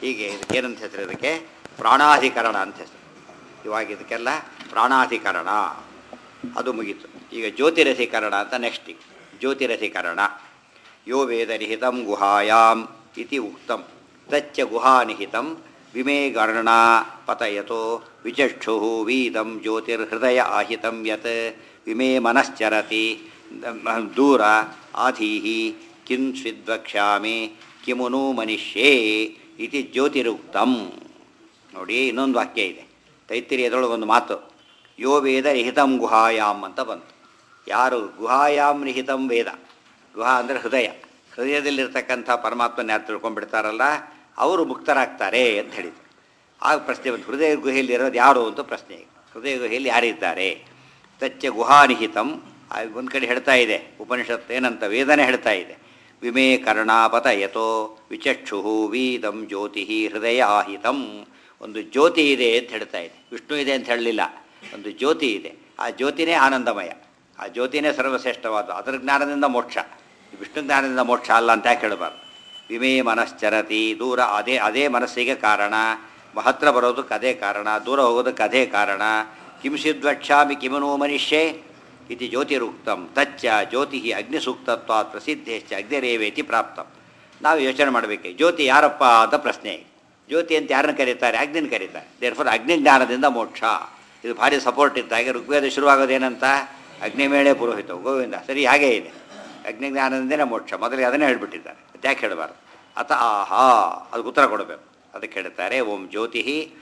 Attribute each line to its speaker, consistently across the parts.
Speaker 1: ಹೀಗೆ ಇದಕ್ಕೆ ಏನಂತ ಹೆಸರು ಇದಕ್ಕೆ ಪ್ರಾಣಾಧಿಕರಣ ಅಂತ ಹೆಸರು ಇವಾಗ ಇದಕ್ಕೆಲ್ಲ ಪ್ರಾಣಾಧಿಕರಣ ಅದು ಮುಗೀತು ಈಗ ಜ್ಯೋತಿರಥೀಕರಣ ಅಂತ ನೆಕ್ಸ್ಟ್ ಈಗ ಜ್ಯೋತಿರಥೀಕರಣ ಯೋ ವೇದನಿಹಿತಂ ಗುಹಾಯಾಮ್ ಇತಿ ಉಕ್ತಂ ತಚ್ಚ ಗುಹಾನಿಹಿತಂ ವಿಮೇ ಗರ್ಣ ಪತಯತೋ ವಿಚಕ್ಷು ವೀದಂ ಜ್ಯೋತಿರ್ಹೃದಯ ಆಹಿತಂ ಯತ್ ವಿಮೇ ಮನಶ್ಚರತಿ ದೂರ ಆಧೀಹಿ ಕಿಂಚಿದ್ವಕ್ಷ್ಯಾಮಿ ಕಿಮುನು ಮನುಷ್ಯೇ ಇತಿ ಜ್ಯೋತಿರುಕ್ತಂ ನೋಡಿ ಇನ್ನೊಂದು ವಾಕ್ಯ ಇದೆ ತೈತ್ತಿರಿಯದೊಳಗೆ ಒಂದು ಮಾತು ಯೋ ವೇದ ನಿಹಿತಂ ಗುಹಾಯಾಮ್ ಅಂತ ಬಂತು ಯಾರು ಗುಹಾಯಾಮ್ ನಿಹಿತಂ ವೇದ ಗುಹಾ ಅಂದರೆ ಹೃದಯ ಹೃದಯದಲ್ಲಿರ್ತಕ್ಕಂಥ ಪರಮಾತ್ಮನ ಯಾರು ತಿಳ್ಕೊಂಡ್ಬಿಡ್ತಾರಲ್ಲ ಅವರು ಮುಕ್ತರಾಗ್ತಾರೆ ಅಂತ ಹೇಳಿದ್ರು ಆಗ ಪ್ರಶ್ನೆ ಬಂತು ಹೃದಯ ಗುಹೆಯಲ್ಲಿ ಇರೋದು ಯಾರು ಅಂತ ಪ್ರಶ್ನೆ ಹೃದಯ ಗುಹೆಯಲ್ಲಿ ಯಾರಿದ್ದಾರೆ ತಚ್ಚ ಗುಹಾನಿಹಿತಂ ಒಂದು ಕಡೆ ಹೇಳ್ತಾ ಇದೆ ಉಪನಿಷತ್ತು ಏನಂತ ವೇದನೆ ಹೇಳ್ತಾ ಇದೆ ವಿಮೇ ಕರ್ಣಾಪತ ಯತೋ ವಿಚಕ್ಷು ವೀದಂ ಜ್ಯೋತಿ ಹೃದಯ ಆಹಿತಂ ಒಂದು ಜ್ಯೋತಿ ಇದೆ ಅಂತ ಹೇಳ್ತಾ ಇದೆ ವಿಷ್ಣು ಇದೆ ಅಂತ ಹೇಳಲಿಲ್ಲ ಒಂದು ಜ್ಯೋತಿ ಇದೆ ಆ ಜ್ಯೋತಿನೇ ಆನಂದಮಯ ಆ ಜ್ಯೋತಿನೇ ಸರ್ವಶ್ರೇಷ್ಠವಾದ ಅದರ ಜ್ಞಾನದಿಂದ ಮೋಕ್ಷ ಈ ವಿಷ್ಣು ಜ್ಞಾನದಿಂದ ಮೋಕ್ಷ ಅಲ್ಲ ಅಂತ ಯಾಕೆ ಹೇಳಬಾರ್ದು ವಿಮೇ ಮನಶ್ಚರತಿ ದೂರ ಅದೇ ಅದೇ ಮನಸ್ಸಿಗೆ ಕಾರಣ ಹತ್ರ ಬರೋದಕ್ಕೆ ಅದೇ ಕಾರಣ ದೂರ ಹೋಗೋದಕ್ಕೆ ಅದೇ ಕಾರಣ ಕಿಂಸಿದ್ವಕ್ಷಾಮಿ ಕಿಮನೋ ಮನುಷ್ಯೇ ಇತಿ ಜ್ಯೋತಿರುಕ್ತಂ ತಚ್ಚ ಜ್ಯೋತಿ ಅಗ್ನಿಸೂಕ್ತತ್ವ ಪ್ರಸಿದ್ಧೇಶ್ಚ ಅಗ್ನಿರೇವೇತಿ ಪ್ರಾಪ್ತಂ ನಾವು ಯೋಚನೆ ಮಾಡಬೇಕು ಜ್ಯೋತಿ ಯಾರಪ್ಪ ಅಂತ ಪ್ರಶ್ನೆ ಜ್ಯೋತಿ ಅಂತ ಯಾರನ್ನ ಕರೀತಾರೆ ಅಗ್ನಿನ ಕರೀತಾರೆ ದೇರ್ಫೋರ್ ಅಗ್ನಿ ಜ್ಞಾನದಿಂದ ಮೋಕ್ಷ ಇದು ಭಾರಿ ಸಪೋರ್ಟ್ ಇದ್ದಾಗೆ ಋಗ್ವೇದ ಶುರುವಾಗೋದೇನಂತ ಅಗ್ನಿಮೇಳೆ ಪುರೋಹಿತ ಗೋವಿಂದ ಸರಿ ಹಾಗೇ ಇದೆ ಅಗ್ನಿ ಜ್ಞಾನದಿಂದನೇ ಮೋಕ್ಷ ಮೊದಲಿಗೆ ಅದನ್ನೇ ಹೇಳ್ಬಿಟ್ಟಿದ್ದಾರೆ ಯಾಕೆ ಹೇಳಬಾರ್ದು ಅತ ಆಹಾ ಅದಕ್ಕೆ ಉತ್ತರ ಕೊಡಬೇಕು ಅದಕ್ಕೆ ಹೇಳ್ತಾರೆ ಓಂ ಜ್ಯೋತಿ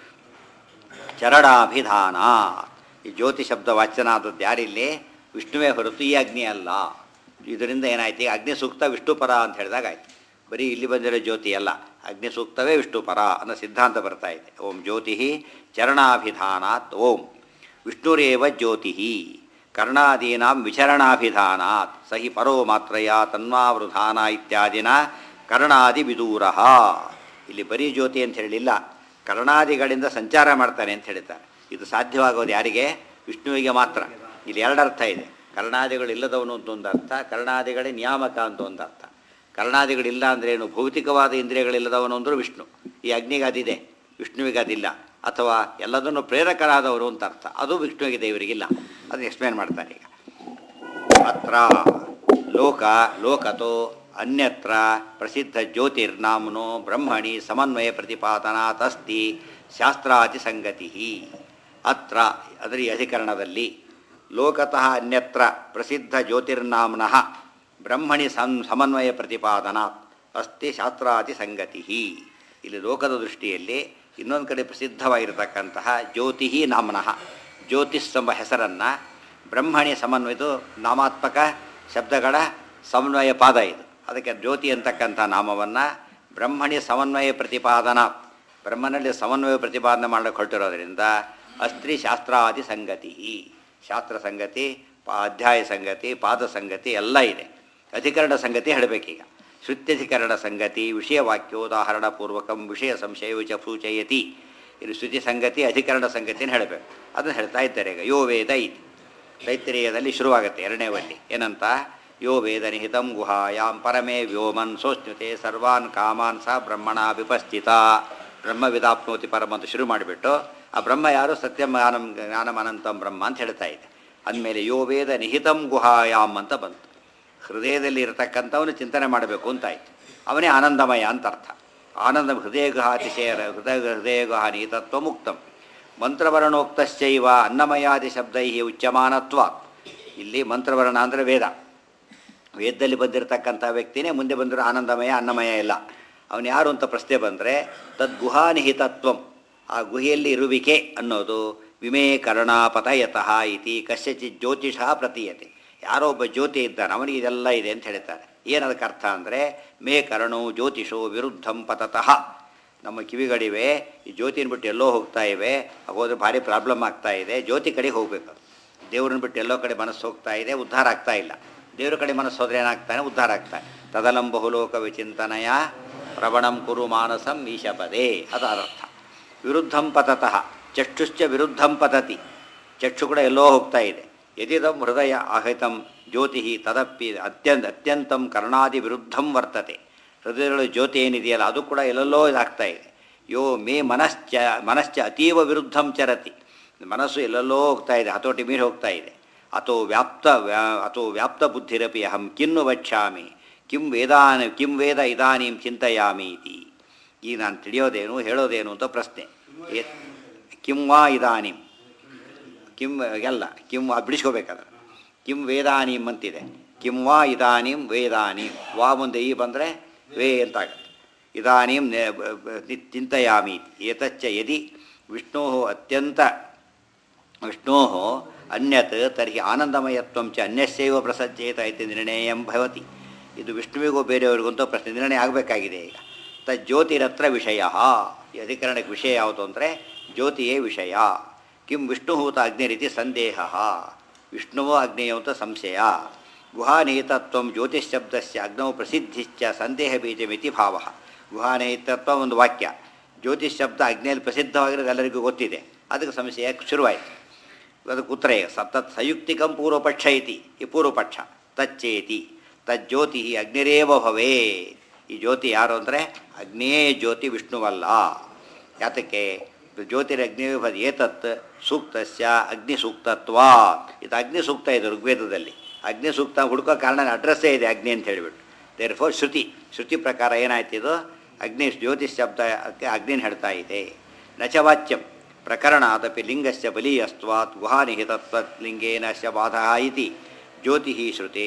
Speaker 1: ಚರಣಾಭಿಧಾನ ಈ ಜ್ಯೋತಿ ಶಬ್ದ ವಾಚನ ಆದದ್ದು ಯಾರಿಲ್ಲಿ ವಿಷ್ಣುವೇ ಹೊರತು ಈ ಅಗ್ನಿ ಅಲ್ಲ ಇದರಿಂದ ಏನಾಯ್ತು ಈಗ ಅಗ್ನಿ ಸೂಕ್ತ ವಿಷ್ಣುಪರ ಅಂತ ಹೇಳಿದಾಗ ಆಯ್ತು ಬರೀ ಇಲ್ಲಿ ಬಂದಿರೋ ಜ್ಯೋತಿ ಅಲ್ಲ ಅಗ್ನಿ ಸೂಕ್ತವೇ ವಿಷ್ಣುಪರ ಅನ್ನೋ ಸಿದ್ಧಾಂತ ಬರ್ತಾ ಇದೆ ಓಂ ಜ್ಯೋತಿ ಚರಣಾಭಿಧಾನಾತ್ ಓಂ ವಿಷ್ಣುರೇವ ಜ್ಯೋತಿ ಕರ್ಣಾದೀನಾಂ ವಿಚರಣಾಭಿಧಾನಾತ್ ಸಹಿ ಪರೋ ಮಾತ್ರಯ ತನ್ವಾವೃಧಾನ ಇತ್ಯಾದಿನ ಕರ್ಣಾದಿ ವಿದೂರ ಇಲ್ಲಿ ಬರೀ ಜ್ಯೋತಿ ಅಂತ ಹೇಳಲಿಲ್ಲ ಕರ್ಣಾದಿಗಳಿಂದ ಸಂಚಾರ ಮಾಡ್ತಾನೆ ಅಂತ ಹೇಳ್ತಾರೆ ಇದು ಸಾಧ್ಯವಾಗೋದು ಯಾರಿಗೆ ವಿಷ್ಣುವಿಗೆ ಮಾತ್ರ ಇಲ್ಲಿ ಎರಡರ್ಥ ಇದೆ ಕರ್ಣಾದಿಗಳಿಲ್ಲದವನು ಅಂತ ಒಂದು ಅರ್ಥ ಕರ್ಣಾದಿಗಳೇ ನಿಯಾಮಕ ಅಂತ ಒಂದು ಅರ್ಥ ಕರ್ಣಾದಿಗಳಿಲ್ಲ ಅಂದ್ರೆ ಏನು ಭೌತಿಕವಾದ ಇಂದ್ರಿಯಗಳಿಲ್ಲದವನು ಅಂದರೂ ವಿಷ್ಣು ಈ ಅಗ್ನಿಗೆ ಅದಿದೆ ವಿಷ್ಣುವಿಗೆ ಅದಿಲ್ಲ ಅಥವಾ ಎಲ್ಲದನ್ನು ಪ್ರೇರಕರಾದವರು ಅಂತ ಅರ್ಥ ಅದು ವಿಷ್ಣುವಿಗೆ ದೇವರಿಗಿಲ್ಲ ಅದನ್ನು ಎಕ್ಸ್ಪ್ಲೇನ್ ಮಾಡ್ತಾರೆ ಈಗ ಅತ್ರ ಲೋಕ ಲೋಕತೋ ಅನ್ಯತ್ರ ಪ್ರಸಿದ್ಧ ಜ್ಯೋತಿರ್ನಾಮ್ನೋ ಬ್ರಹ್ಮಣಿ ಸಮನ್ವಯ ಪ್ರತಿಪಾದನಾತ್ ಅಸ್ತಿ ಶಾಸ್ತ್ರಾತಿ ಸಂಗತಿ ಅತ್ರ ಅದರ ಈ ಅಧಿಕರಣದಲ್ಲಿ ಲೋಕತಃ ಅನ್ಯತ್ರ ಪ್ರಸಿದ್ಧ ಜ್ಯೋತಿರ್ನಾಮ್ನಃ ಬ್ರಹ್ಮಣಿ ಸಂ ಸಮನ್ವಯ ಪ್ರತಿಪಾದನಾತ್ ಅಸ್ತಿ ಶಾಸ್ತ್ರಾತಿ ಸಂಗತಿ ಇಲ್ಲಿ ಲೋಕದ ದೃಷ್ಟಿಯಲ್ಲಿ ಇನ್ನೊಂದು ಕಡೆ ಪ್ರಸಿದ್ಧವಾಗಿರತಕ್ಕಂತಹ ಜ್ಯೋತಿ ನಾಮ್ನಃ ಜ್ಯೋತಿಷ್ ಎಂಬ ಹೆಸರನ್ನು ಬ್ರಹ್ಮಣಿ ಸಮನ್ವಯದು ನಾಮಾತ್ಮಕ ಶಬ್ದಗಳ ಸಮನ್ವಯ ಪಾದ ಇದು ಅದಕ್ಕೆ ಜ್ಯೋತಿ ಅಂತಕ್ಕಂಥ ನಾಮವನ್ನು ಬ್ರಹ್ಮಣಿ ಸಮನ್ವಯ ಪ್ರತಿಪಾದನ ಬ್ರಹ್ಮನಲ್ಲಿ ಸಮನ್ವಯ ಪ್ರತಿಪಾದನೆ ಮಾಡಕ್ಕೆ ಹೊರಟಿರೋದ್ರಿಂದ ಅಸ್ತ್ರಿ ಶಾಸ್ತ್ರಾದಿ ಸಂಗತಿ ಶಾಸ್ತ್ರ ಸಂಗತಿ ಪಾ ಅಧ್ಯಾಯ ಸಂಗತಿ ಪಾದ ಸಂಗತಿ ಎಲ್ಲ ಇದೆ ಅಧಿಕರಣ ಸಂಗತಿ ಹೇಳಬೇಕೀಗ ಶ್ರುತ್ಯಧಿಕರಣ ಸಂಗತಿ ವಿಷಯ ವಾಕ್ಯೋದಾಹರಣ ಪೂರ್ವಕಂ ವಿಷಯ ಸಂಶಯ ಚ ಸೂಚಯತಿ ಇದು ಶ್ರುತಿ ಸಂಗತಿ ಅಧಿಕರಣ ಸಂಗತಿನ ಹೇಳಬೇಕು ಅದನ್ನು ಹೇಳ್ತಾ ಇದ್ದಾರೆ ಈಗ ಯೋ ವೇದ ಇತಿ ತೈತ್ರೇಯದಲ್ಲಿ ಶುರುವಾಗುತ್ತೆ ಎರಡನೇ ವಲ್ಲಿ ಏನಂತ ಯೋ ವೇದ ನಿಹಿತಂ ಗುಹಾಯಾಂ ಪರಮೇ ವ್ಯೋಮನ್ ಸೋಷ್ಣುತೆ ಸರ್ವಾನ್ ಕಾಮಾನ್ ಸ ಬ್ರಹ್ಮಣ ವಿಪಸ್ಥಿತ ಬ್ರಹ್ಮ ವಿದಾಪ್ನೋತಿ ಪರಮ ಅಂತ ಶುರು ಮಾಡಿಬಿಟ್ಟು ಆ ಬ್ರಹ್ಮ ಯಾರು ಸತ್ಯಂ ಜ್ಞಾನಂ ಜ್ಞಾನಂ ಅನಂತಂ ಬ್ರಹ್ಮ ಅಂತ ಹೇಳ್ತಾ ಇದೆ ಅಂದಮೇಲೆ ಯೋ ವೇದ ನಿಹಿತಂ ಗುಹಾಯಾಮ್ ಅಂತ ಬಂತು ಹೃದಯದಲ್ಲಿ ಇರತಕ್ಕಂಥವನು ಚಿಂತನೆ ಮಾಡಬೇಕು ಅಂತಾಯ್ತು ಅವನೇ ಆನಂದಮಯ ಅಂತ ಅರ್ಥ ಆನಂದ ಹೃದಯ ಗುಹಾತಿಶಯ ಹೃದಯ ಹೃದಯ ಗುಹ ನಿಹಿತತ್ವ ಮುಕ್ತಂ ಮಂತ್ರವರ್ಣೋಕ್ತಶ್ಚೈವ ಅನ್ನಮಯಾದಿ ಶಬ್ದೈ ಉಚ್ಯಮಾನತ್ವ ಇಲ್ಲಿ ಮಂತ್ರವರ್ಣ ಅಂದರೆ ವೇದ ವೇದದಲ್ಲಿ ಬಂದಿರತಕ್ಕಂಥ ವ್ಯಕ್ತಿನೇ ಮುಂದೆ ಬಂದಿರೋ ಆನಂದಮಯ ಅನ್ನಮಯ ಇಲ್ಲ ಅವನು ಯಾರು ಅಂತ ಪ್ರಶ್ನೆ ಬಂದರೆ ತದ್ಗುಹಾನಿಹಿತತ್ವಂ ಆ ಗುಹೆಯಲ್ಲಿ ಇರುವಿಕೆ ಅನ್ನೋದು ವಿಮೇ ಕರ್ಣಾಪತಯತಃ ಇತಿ ಕಸ್ಯಚಿತ್ ಜ್ಯೋತಿಷ ಪ್ರತೀಯತೆ ಯಾರೋ ಒಬ್ಬ ಜ್ಯೋತಿ ಇದ್ದಾನೆ ಅವನಿಗೆ ಇದೆಲ್ಲ ಇದೆ ಅಂತ ಹೇಳ್ತಾರೆ ಏನದಕ್ಕೆ ಅರ್ಥ ಅಂದರೆ ಮೇ ಕರ್ಣೋ ಜ್ಯೋತಿಷೋ ವಿರುದ್ಧಂ ಪತತಃ ನಮ್ಮ ಕಿವಿಗಳಿವೆ ಈ ಜ್ಯೋತಿನ ಬಿಟ್ಟು ಎಲ್ಲೋ ಹೋಗ್ತಾ ಇವೆ ಹೋದ್ರೆ ಭಾರಿ ಪ್ರಾಬ್ಲಮ್ ಆಗ್ತಾ ಇದೆ ಜ್ಯೋತಿ ಕಡೆಗೆ ಹೋಗಬೇಕು ದೇವ್ರನ್ನ ಬಿಟ್ಟು ಎಲ್ಲೋ ಕಡೆ ಮನಸ್ಸು ಹೋಗ್ತಾ ಇದೆ ಉದ್ಧಾರ ಆಗ್ತಾ ಇಲ್ಲ ದೇವ್ರ ಕಡೆ ಮನಸ್ಸು ಹೋದ್ರೆ ಏನಾಗ್ತಾನೆ ಉದ್ಧಾರ ಆಗ್ತಾನೆ ತದಲಂ ಬಹುಲೋಕ ವಿಚಿಂತನಯ ಪ್ರವಣಂ ಕುರು ಮಾನಸಂ ಈಶಪದೇ ಅದು ಅರ್ಥ ವಿರುದ್ಧಂ ಪತತಃ ಚಕ್ಷುಶ್ಚ ವಿರುದ್ಧಂ ಪತತಿ ಚಕ್ಷು ಕೂಡ ಎಲ್ಲೋ ಹೋಗ್ತಾ ಇದೆ ಯದಿದಂ ಹೃದಯ ಆಹಿತಂ ಜ್ಯೋತಿ ತದಪ್ಪಿ ಅತ್ಯಂತ ಅತ್ಯಂತಂ ಕರ್ಣಾದಿ ವಿರುದ್ಧಂ ವರ್ತತೆ ಹೃದಯದೊಳಗೆ ಜ್ಯೋತಿ ಏನಿದೆಯಲ್ಲ ಅದು ಕೂಡ ಎಲ್ಲೆಲ್ಲೋ ಇದಾಗ್ತಾ ಇದೆ ಯೋ ಮೇ ಮನಶ್ಚ ಮನಶ್ಚ ಅತೀವ ವಿರುದ್ಧಂ ಚರತಿ ಮನಸ್ಸು ಎಲ್ಲೆಲ್ಲೋ ಹೋಗ್ತಾ ಇದೆ ಹತೋಟಿ ಮೀರಿ ಹೋಗ್ತಾ ಇದೆ ಅಥೋ ವ್ಯಾಪ್ತ ವ್ಯಾ- ಅಥೋ ವ್ಯಾಪ್ತ ಬುದ್ಧಿರಪಿ ಅಹಂ ಕಿನ್ನು ವಕ್ಷ್ಯಾಮಿ ಕಿಂ ವೇದಾನ ಕಿಂ ವೇದ ಇದಾನೀಂ ಚಿಂತೆಯಾಮಿ ಇತಿ ಈಗ ನಾನು ತಿಳಿಯೋದೇನು ಹೇಳೋದೇನು ಅಂತ ಪ್ರಶ್ನೆ ಏ- ಕಿಂ ವಾ ಇದಾನೀಂ ಕಿಂ ಎಲ್ಲ ಕಿಂ ವಾ ಬಿಡಿಸ್ಕೋಬೇಕಾದ್ರೆ ಕಿಂ ವೇದಾನೀಂ ಅಂತಿದೆ ಕಿಂ ವಾ ಇದಾನೀಂ ವೇದಾನೀಂ ವಾ ಮುಂದೆ ಈ ಬಂದರೆ ವೇ ಅಂತಾಗುತ್ತೆ ಇದಾನೀಂ ನೆ- ಬ- ಬ- ತಿ- ಚಿಂತೆಯಾಮಿ ಏತಚ್ಚ ಯದಿ ವಿಷ್ಣೋ ಅತ್ಯಂತ ವಿಷ್ಣೋ ಅನ್ಯತ್ ತರ್ಹಿ ಆನಂದಮಯತ್ವಂ ಚ ಅನ್ಯಸ್ಯೈವ ಪ್ರಸಜ್ಜೇತ ಇತಿ ನಿರ್ಣಯಂ ಭವತಿ ಇದು ವಿಷ್ಣುವಿಗೂ ಬೇರೆಯವರಿಗೂ ಅಂತ ಪ್ರಶ್ನೆ ನಿರ್ಣಯ ಆಗಬೇಕಾಗಿದೆ ಈಗ ತಜ್ಯೋತಿರತ್ರ ವಿಷಯ ಈ ಅಧಿಕರಣಕ್ಕೆ ವಿಷಯ ಯಾವುದು ಅಂದರೆ ಜ್ಯೋತಿಯೇ ವಿಷಯ ಕಿಂ ವಿಷ್ಣುಹೂತ ಅಗ್ನಿರಿತಿ ಸಂದೇಹ ವಿಷ್ಣುವೋ ಅಗ್ನೇಯೋ ಅಂತ ಸಂಶಯ ಗುಹಾನೇತತ್ವ ಜ್ಯೋತಿಶ್ಶಬ್ದಸ್ಯ ಅಗ್ನೌ ಪ್ರಸಿದ್ಧಿಶ್ಚ ಸಂದೇಹ ಬೀಜಮಿತಿ ಭಾವ ಗುಹಾನೇತತ್ವ ಒಂದು ವಾಕ್ಯ ಜ್ಯೋತಿಷ್ ಶಬ್ದ ಅಗ್ನಿಯಲ್ಲಿ ಪ್ರಸಿದ್ಧವಾಗಿರೋದು ಎಲ್ಲರಿಗೂ ಗೊತ್ತಿದೆ ಅದಕ್ಕೆ ಸಂಶಯ ಶುರುವಾಯಿತು ಅದಕ್ಕೆ ಉತ್ತರ ಈಗ ಸತತ್ ಸಂಯುಕ್ತಿಕಂ ಪೂರ್ವಪಕ್ಷ ಇತಿ ಈ ಪೂರ್ವಪಕ್ಷ ತಚ್ಚೇತಿ ತಜ್ಜ್ಯೋತಿ ಅಗ್ನಿರೇವ ಭವೇ ಈ ಜ್ಯೋತಿ ಯಾರು ಅಂದರೆ ಅಗ್ನಿಯೇ ಜ್ಯೋತಿ ವಿಷ್ಣುವಲ್ಲ ಯಾತಕ್ಕೆ ಜ್ಯೋತಿರಗ್ನಿ ಏತತ್ ಸೂಕ್ತಸ್ಯ ಅಗ್ನಿ ಸೂಕ್ತತ್ವ ಇದು ಅಗ್ನಿ ಸೂಕ್ತ ಇದೆ ಋಗ್ವೇದದಲ್ಲಿ ಅಗ್ನಿ ಸೂಕ್ತ ಹುಡುಕೋ ಕಾರಣ ಅಡ್ರೆಸ್ಸೇ ಇದೆ ಅಗ್ನಿ ಅಂತ ಹೇಳಿಬಿಟ್ಟು ದೇರ್ ಫೋರ್ ಶ್ರುತಿ ಶ್ರುತಿ ಪ್ರಕಾರ ಏನಾಯ್ತು ಇದು ಅಗ್ನಿ ಜ್ಯೋತಿಷ್ ಶಬ್ದಕ್ಕೆ ಅಗ್ನಿನ ಹೇಳ್ತಾ ಇದೆ ನಚವಾಚ್ಯಂ ಪ್ರಕರಣಾದಪಿ ಲಿಂಗಸ್ಯ ಬಲೀಯಸ್ತ್ವಾತ್ ಗುಹಾನಿಹಿತತ್ವತ್ ಲಿಂಗೇನ ಶ ಬಾಧ ಇತಿ ಜ್ಯೋತಿ ಶ್ರುತೇ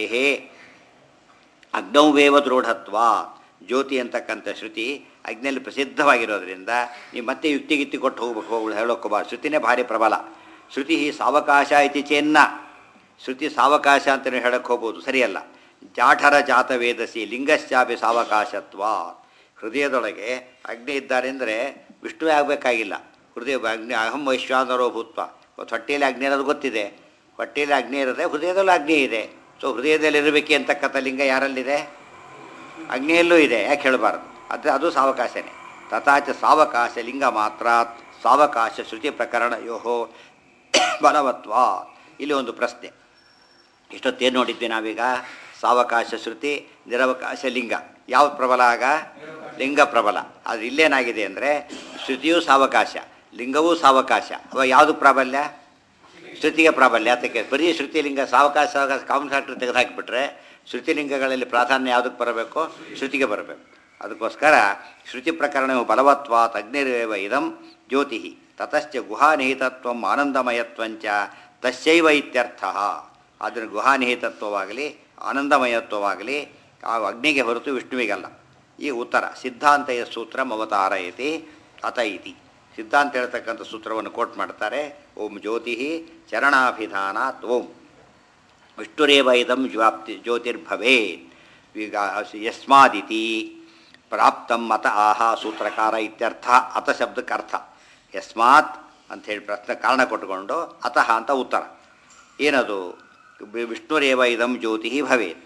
Speaker 1: ಅಗ್ನೌವೇವ ದೃಢತ್ವ ಜ್ಯೋತಿ ಅಂತಕ್ಕಂಥ ಶ್ರುತಿ ಅಗ್ನಿಯಲ್ಲಿ ಪ್ರಸಿದ್ಧವಾಗಿರೋದ್ರಿಂದ ನೀವು ಮತ್ತೆ ಯುಕ್ತಿಗಿತ್ತಿ ಕೊಟ್ಟು ಹೋಗ್ಬೇಕು ಹೋಗ್ಬಿಡು ಹೇಳೋಕ್ಕೋಬಾರ್ದು ಶ್ರುತಿನೇ ಭಾರಿ ಪ್ರಬಲ ಶ್ರುತಿ ಸಾವಕಾಶ ಇತಿ ಚೇನ್ನ ಶ್ರುತಿ ಸಾವಕಾಶ ಅಂತ ನೀವು ಹೇಳಕ್ಕೆ ಹೋಗ್ಬೋದು ಸರಿಯಲ್ಲ ಜಾಠರ ಜಾತ ವೇದಸಿ ಲಿಂಗಶ್ಚಾಪಿ ಸಾವಕಾಶತ್ವ ಹೃದಯದೊಳಗೆ ಅಗ್ನಿ ಇದ್ದಾರೆ ಅಂದರೆ ವಿಷ್ಣುವೇ ಆಗಬೇಕಾಗಿಲ್ಲ ಹೃದಯ ಅಗ್ನಿ ಅಹಂ ವೈಶ್ವಾನರೋ ಭೂತ್ವ ಇವತ್ತು ಹೊಟ್ಟೆಯಲ್ಲಿ ಅಗ್ನಿ ಇರೋದು ಗೊತ್ತಿದೆ ಹೊಟ್ಟೆಯಲ್ಲಿ ಅಗ್ನಿ ಇರುತ್ತೆ ಹೃದಯದಲ್ಲೂ ಅಗ್ನಿ ಇದೆ ಸೊ ಹೃದಯದಲ್ಲಿ ಇರಬೇಕೆ ಅಂತಕ್ಕಂಥ ಲಿಂಗ ಯಾರಲ್ಲಿದೆ ಅಗ್ನಿಯಲ್ಲೂ ಇದೆ ಯಾಕೆ ಹೇಳಬಾರ್ದು ಅದು ಅದು ಸಾವಕಾಶನೇ ತಥಾಚ ಸಾವಕಾಶ ಲಿಂಗ ಮಾತ್ರ ಸಾವಕಾಶ ಶ್ರುತಿ ಪ್ರಕರಣ ಯೋಹೋ ಬಲವತ್ವ ಇಲ್ಲಿ ಒಂದು ಪ್ರಶ್ನೆ ಇಷ್ಟೊತ್ತೇನು ನೋಡಿದ್ವಿ ನಾವೀಗ ಸಾವಕಾಶ ಶ್ರುತಿ ನಿರವಕಾಶ ಲಿಂಗ ಯಾವ್ದು ಪ್ರಬಲ ಆಗ ಲಿಂಗ ಪ್ರಬಲ ಅದು ಇಲ್ಲೇನಾಗಿದೆ ಅಂದರೆ ಶ್ರುತಿಯೂ ಸಾವಕಾಶ ಲಿಂಗವೂ ಸಾವಕಾಶ ಅವ ಯಾವುದು ಪ್ರಾಬಲ್ಯ ಶ್ರುತಿಗೆ ಪ್ರಾಬಲ್ಯ ಅದಕ್ಕೆ ಬರೀ ಶ್ರುತಿಲಿಂಗ ಸಾವಕಾಶ ಸಾವಕಾಶ ಕಾಮನ್ ಫ್ಯಾಕ್ಟ್ರಿ ತೆಗೆದುಹಾಕಿಬಿಟ್ರೆ ಶ್ರುತಿಲಿಂಗಗಳಲ್ಲಿ ಪ್ರಾಧಾನ್ಯ ಯಾವುದಕ್ಕೆ ಬರಬೇಕು ಶ್ರುತಿಗೆ ಬರಬೇಕು ಅದಕ್ಕೋಸ್ಕರ ಶ್ರುತಿ ಪ್ರಕರಣವು ಬಲವತ್ವಾತ್ ಅಗ್ನಿರೇವ ಇದಂ ಜ್ಯೋತಿ ತತಶ್ಚ ಗುಹಾನಿಹಿತತ್ವ ಆನಂದಮಯತ್ವಂಚ ತಸ್ಯೈವ ಇತ್ಯರ್ಥ ಅದನ್ನು ಗುಹಾನಿಹಿತತ್ವವಾಗಲಿ ಆನಂದಮಯತ್ವವಾಗಲಿ ಆ ಅಗ್ನಿಗೆ ಹೊರತು ವಿಷ್ಣುವಿಗಲ್ಲ ಈ ಉತ್ತರ ಸಿದ್ಧಾಂತ ಸೂತ್ರ ಅವತಾರಯತಿ ಅತ ಇತಿ ಸಿದ್ಧಾಂತ ಹೇಳ್ತಕ್ಕಂಥ ಸೂತ್ರವನ್ನು ಕೋಟ್ ಮಾಡ್ತಾರೆ ಓಂ ಜ್ಯೋತಿ ಚರಣಾಭಿಧಾನಾತ್ ಓಂ ವಿಷ್ಣುರೇವ ಇದಂ ವ್ಯಾಪ್ತಿ ಜ್ಯೋತಿರ್ಭವೇತ್ ಈಗ ಯಸ್ಮಾದಿತಿ ಪ್ರಾಪ್ತಂ ಮತ ಆಹ ಸೂತ್ರಕಾರ ಇತ್ಯರ್ಥ ಅತ ಶಬ್ದಕ್ಕೆ ಅರ್ಥ ಯಸ್ಮಾತ್ ಅಂಥೇಳಿ ಪ್ರಶ್ನೆ ಕಾರಣ ಕೊಟ್ಟುಕೊಂಡು ಅತಃ ಅಂತ ಉತ್ತರ ಏನದು ವಿ- ವಿಷ್ಣುರೇವ ಇದಂ ಜ್ಯೋತಿ ಭವೇತ್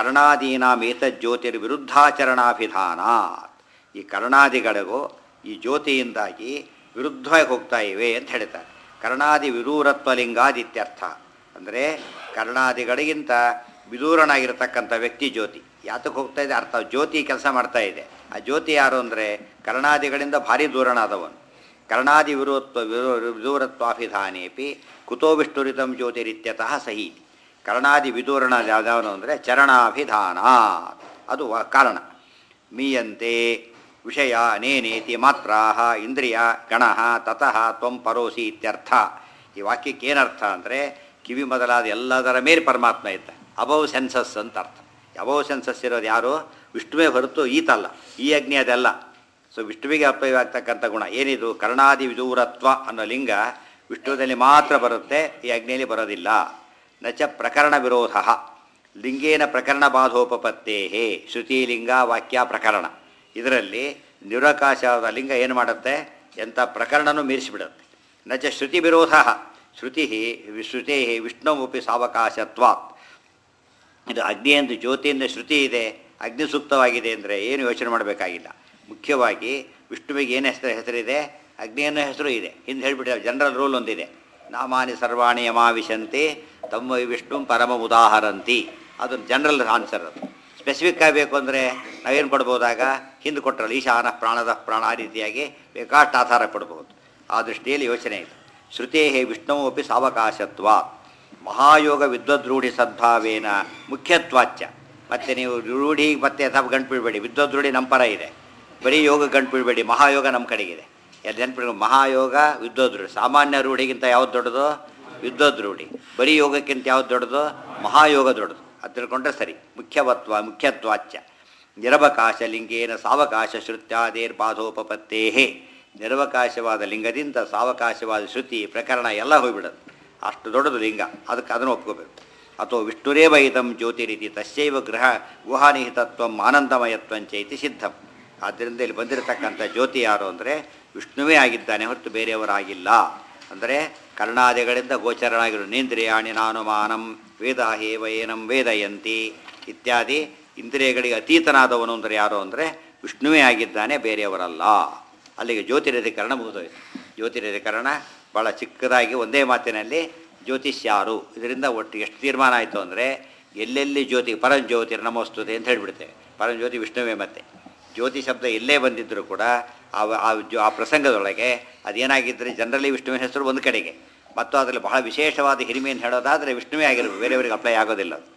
Speaker 1: ಕರ್ಣಾದೀನಾಮೇತಜ್ಯೋತಿರ್ವಿರುದ್ಧಾಚರಣಾಭಿಧಾನಾತ್ ಈ ಕರ್ಣಾದಿಗಳಿಗೂ ಈ ಜ್ಯೋತಿಯಿಂದಾಗಿ ವಿರುದ್ಧವಾಗಿ ಹೋಗ್ತಾ ಇವೆ ಅಂತ ಹೇಳ್ತಾರೆ ಕರ್ಣಾದಿ ವಿದೂರತ್ವಲಿಂಗಾದಿತ್ಯರ್ಥ ಅಂದರೆ ಕರ್ಣಾದಿಗಳಿಗಿಂತ ವಿದೂರನಾಗಿರ್ತಕ್ಕಂಥ ವ್ಯಕ್ತಿ ಜ್ಯೋತಿ ಯಾತಕ್ಕೆ ಹೋಗ್ತಾ ಇದೆ ಅರ್ಥ ಜ್ಯೋತಿ ಕೆಲಸ ಮಾಡ್ತಾ ಇದೆ ಆ ಜ್ಯೋತಿ ಯಾರು ಅಂದರೆ ಕರ್ಣಾದಿಗಳಿಂದ ಭಾರಿ ದೂರನಾದವನು ಕರ್ಣಾದಿ ವಿರೋತ್ವ ವಿರೋ ವಿದೂರತ್ವಾಭಿಧಾನೇಪಿ ಕುತೋ ವಿಷ್ಣುರಿತಂ ಜ್ಯೋತಿರಿತ್ಯತಃ ಸಹಿ ಕರ್ಣಾದಿ ವಿದೂರಣ ಯಾವ್ದಾವನು ಅಂದರೆ ಚರಣಾಭಿಧಾನ ಅದು ವ- ಕಾರಣ ಮೀಯಂತೆ ವಿಷಯ ಅನೇನೇತಿ ಮಾತ್ರಾ ಇಂದ್ರಿಯ ಗಣ ತತಃ ತ್ವಂ ಪರೋಸಿ ಇತ್ಯರ್ಥ ಈ ವಾಕ್ಯಕ್ಕೆ ಏನರ್ಥ ಅಂದರೆ ಕಿವಿ ಮೊದಲಾದ ಎಲ್ಲದರ ಮೇಲೆ ಪರಮಾತ್ಮ ಇದ್ದ ಅಬೌವ್ ಸೆನ್ಸಸ್ ಅಂತ ಅರ್ಥ ಅಬೌವ್ ಸೆನ್ಸಸ್ ಇರೋದು ಯಾರು ವಿಷ್ಣುವೇ ಹೊರತು ಈತಲ್ಲ ಈ ಅಗ್ನಿ ಅದೆಲ್ಲ ಸೊ ವಿಷ್ಣುವಿಗೆ ಅಪ್ಯವಾಗ್ತಕ್ಕಂಥ ಗುಣ ಏನಿದು ಕರ್ಣಾದಿ ವಿದೂರತ್ವ ಅನ್ನೋ ಲಿಂಗ ವಿಷ್ಣುವಿನಲ್ಲಿ ಮಾತ್ರ ಬರುತ್ತೆ ಈ ಅಗ್ನಿಯಲ್ಲಿ ಬರೋದಿಲ್ಲ ನಚ ಪ್ರಕರಣ ವಿರೋಧ ಲಿಂಗೇನ ಪ್ರಕರಣ ಬಾಧೋಪಪತ್ತೇ ಶ್ರುತಿಲಿಂಗ ವಾಕ್ಯ ಪ್ರಕರಣ ಇದರಲ್ಲಿ ನಿರಕಾಶವಾದ ಲಿಂಗ ಏನು ಮಾಡುತ್ತೆ ಎಂಥ ಪ್ರಕರಣನೂ ಮೀರಿಸಿಬಿಡುತ್ತೆ ನಚ ಶ್ರುತಿ ವಿರೋಧ ಶ್ರುತಿ ಶ್ರುತೇ ವಿಷ್ಣುವಪಿ ಸಾವಕಾಶತ್ವಾತ್ ಇದು ಅಗ್ನಿ ಎಂದು ಜ್ಯೋತಿಯಿಂದ ಶ್ರುತಿ ಇದೆ ಅಗ್ನಿ ಸೂಕ್ತವಾಗಿದೆ ಅಂದರೆ ಏನು ಯೋಚನೆ ಮಾಡಬೇಕಾಗಿಲ್ಲ ಮುಖ್ಯವಾಗಿ ವಿಷ್ಣುವಿಗೆ ಏನು ಹೆಸರು ಹೆಸರಿದೆ ಅಗ್ನಿ ಅನ್ನೋ ಹೆಸರು ಇದೆ ಹಿಂದೆ ಹೇಳಿಬಿಟ್ಟು ಜನರಲ್ ರೂಲ್ ಒಂದಿದೆ ನಾಮಾನಿ ಸರ್ವಾಣಿ ಯಮಾವಿಶಂತಿ ತಮ್ಮ ವಿಷ್ಣು ಪರಮ ಉದಾಹರಂತಿ ಅದು ಜನರಲ್ ಆನ್ಸರ್ ಅದು ಸ್ಪೆಸಿಫಿಕ್ ಆಗಬೇಕು ಅಂದರೆ ನಾವೇನು ಕೊಡ್ಬೋದಾಗ ಹಿಂದೆ ಕೊಟ್ಟರಲ್ಲ ಈಶಾನ ಪ್ರಾಣದ ಪ್ರಾಣ ಆ ರೀತಿಯಾಗಿ ಬೇಕಾಷ್ಟು ಆಧಾರ ಕೊಡ್ಬೋದು ಆ ದೃಷ್ಟಿಯಲ್ಲಿ ಯೋಚನೆ ಇದೆ ಶ್ರುತೇ ವಿಷ್ಣುವಪಿ ಸಾವಕಾಶತ್ವ ಮಹಾಯೋಗ ವಿದ್ವದ್ರೂಢಿ ಸದ್ಭಾವೇನ ಮುಖ್ಯತ್ವಾಚ್ಯ ಮತ್ತೆ ನೀವು ರೂಢಿ ಮತ್ತೆ ಅಥವಾ ಗಂಟು ಬಿಡಬೇಡಿ ವಿದ್ವದ್ರೂಢಿ ನಮ್ಮ ಪರ ಇದೆ ಬರೀ ಯೋಗ ಗಂಟು ಬಿಡಬೇಡಿ ಮಹಾಯೋಗ ನಮ್ಮ ಕಡೆಗಿದೆ ಎಲ್ಲಿ ನೆನ್ಪಿಡ್ಬೇಕು ಮಹಾಯೋಗ ವಿದ್ವದ್ರೂಢಿ ಸಾಮಾನ್ಯ ರೂಢಿಗಿಂತ ಯಾವ್ದು ದೊಡ್ಡದು ವಿದ್ವದ್ರೂಢಿ ಬರೀ ಯೋಗಕ್ಕಿಂತ ಯಾವ್ದು ದೊಡ್ಡದು ಮಹಾಯೋಗ ದೊಡ್ಡದು ಅದು ತಿಳ್ಕೊಂಡ್ರೆ ಸರಿ ಮುಖ್ಯವತ್ವ ಮುಖ್ಯತ್ವಾಚ್ಯ ನಿರವಕಾಶ ಲಿಂಗೇನ ಸಾವಕಾಶ ಶ್ರುತ್ಯಾದೇರ್ಬಾಧೋಪತ್ತೇ ನಿರವಕಾಶವಾದ ಲಿಂಗದಿಂದ ಸಾವಕಾಶವಾದ ಶ್ರುತಿ ಪ್ರಕರಣ ಎಲ್ಲ ಹೋಗ್ಬಿಡೋದು ಅಷ್ಟು ದೊಡ್ಡದು ಲಿಂಗ ಅದಕ್ಕೆ ಅದನ್ನು ಒಪ್ಕೋಬೇಕು ಅಥವಾ ವಿಷ್ಣುರೇವ ಇದಂ ಜ್ಯೋತಿರೀತಿ ತಸ್ಯೈವ ಗೃಹ ಗುಹಾನಿಹಿತತ್ವ ಆನಂದಮಯತ್ವಂಚ ಇತಿ ಸಿದ್ಧಂ ಆದ್ದರಿಂದ ಇಲ್ಲಿ ಬಂದಿರತಕ್ಕಂಥ ಜ್ಯೋತಿ ಯಾರು ಅಂದರೆ ವಿಷ್ಣುವೇ ಆಗಿದ್ದಾನೆ ಹೊರತು ಬೇರೆಯವರಾಗಿಲ್ಲ ಅಂದರೆ ಕರ್ಣಾದಿಗಳಿಂದ ಗೋಚರನಾಗಿರು ನೇಂದ್ರಿಯಾಣಿ ನಾನುಮಾನಂ ವೇದ ಹೇವ ಏನಂ ವೇದಯಂತಿ ಇತ್ಯಾದಿ ಇಂದ್ರಿಯಗಳಿಗೆ ಅತೀತನಾದವನು ಅಂದರೆ ಯಾರು ಅಂದರೆ ವಿಷ್ಣುವೇ ಆಗಿದ್ದಾನೆ ಬೇರೆಯವರಲ್ಲ ಅಲ್ಲಿಗೆ ಜ್ಯೋತಿರಧಿಕರಣ ಮುಗಿದೋಯ್ತು ಜ್ಯೋತಿರಧಿಕರಣ ಭಾಳ ಚಿಕ್ಕದಾಗಿ ಒಂದೇ ಮಾತಿನಲ್ಲಿ ಜ್ಯೋತಿಷ್ಯಾರು ಇದರಿಂದ ಒಟ್ಟು ಎಷ್ಟು ತೀರ್ಮಾನ ಆಯಿತು ಅಂದರೆ ಎಲ್ಲೆಲ್ಲಿ ಜ್ಯೋತಿ ಪರಂಜ್ಯೋತಿರ್ ನಮೋಸ್ತುತೆ ಅಂತ ಹೇಳಿಬಿಡ್ತೇವೆ ಪರಂಜ್ಯೋತಿ ವಿಷ್ಣುವೇ ಮತ್ತೆ ಜ್ಯೋತಿ ಶಬ್ದ ಎಲ್ಲೇ ಬಂದಿದ್ದರೂ ಕೂಡ ಆ ಆ ಜೊ ಆ ಪ್ರಸಂಗದೊಳಗೆ ಅದೇನಾಗಿದ್ದರೆ ಜನರಲಿ ವಿಷ್ಣುವಿನ ಹೆಸರು ಒಂದು ಕಡೆಗೆ ಮತ್ತು ಅದರಲ್ಲಿ ಬಹಳ ವಿಶೇಷವಾದ ಹಿರಿಮೆಯನ್ನು ಹೇಳೋದಾದರೆ ವಿಷ್ಣುವೇ ಆಗಿರಬೇಕು ಬೇರೆಯವರಿಗೆ ಅಪ್ಲೈ ಆಗೋದಿಲ್ಲ ಅದು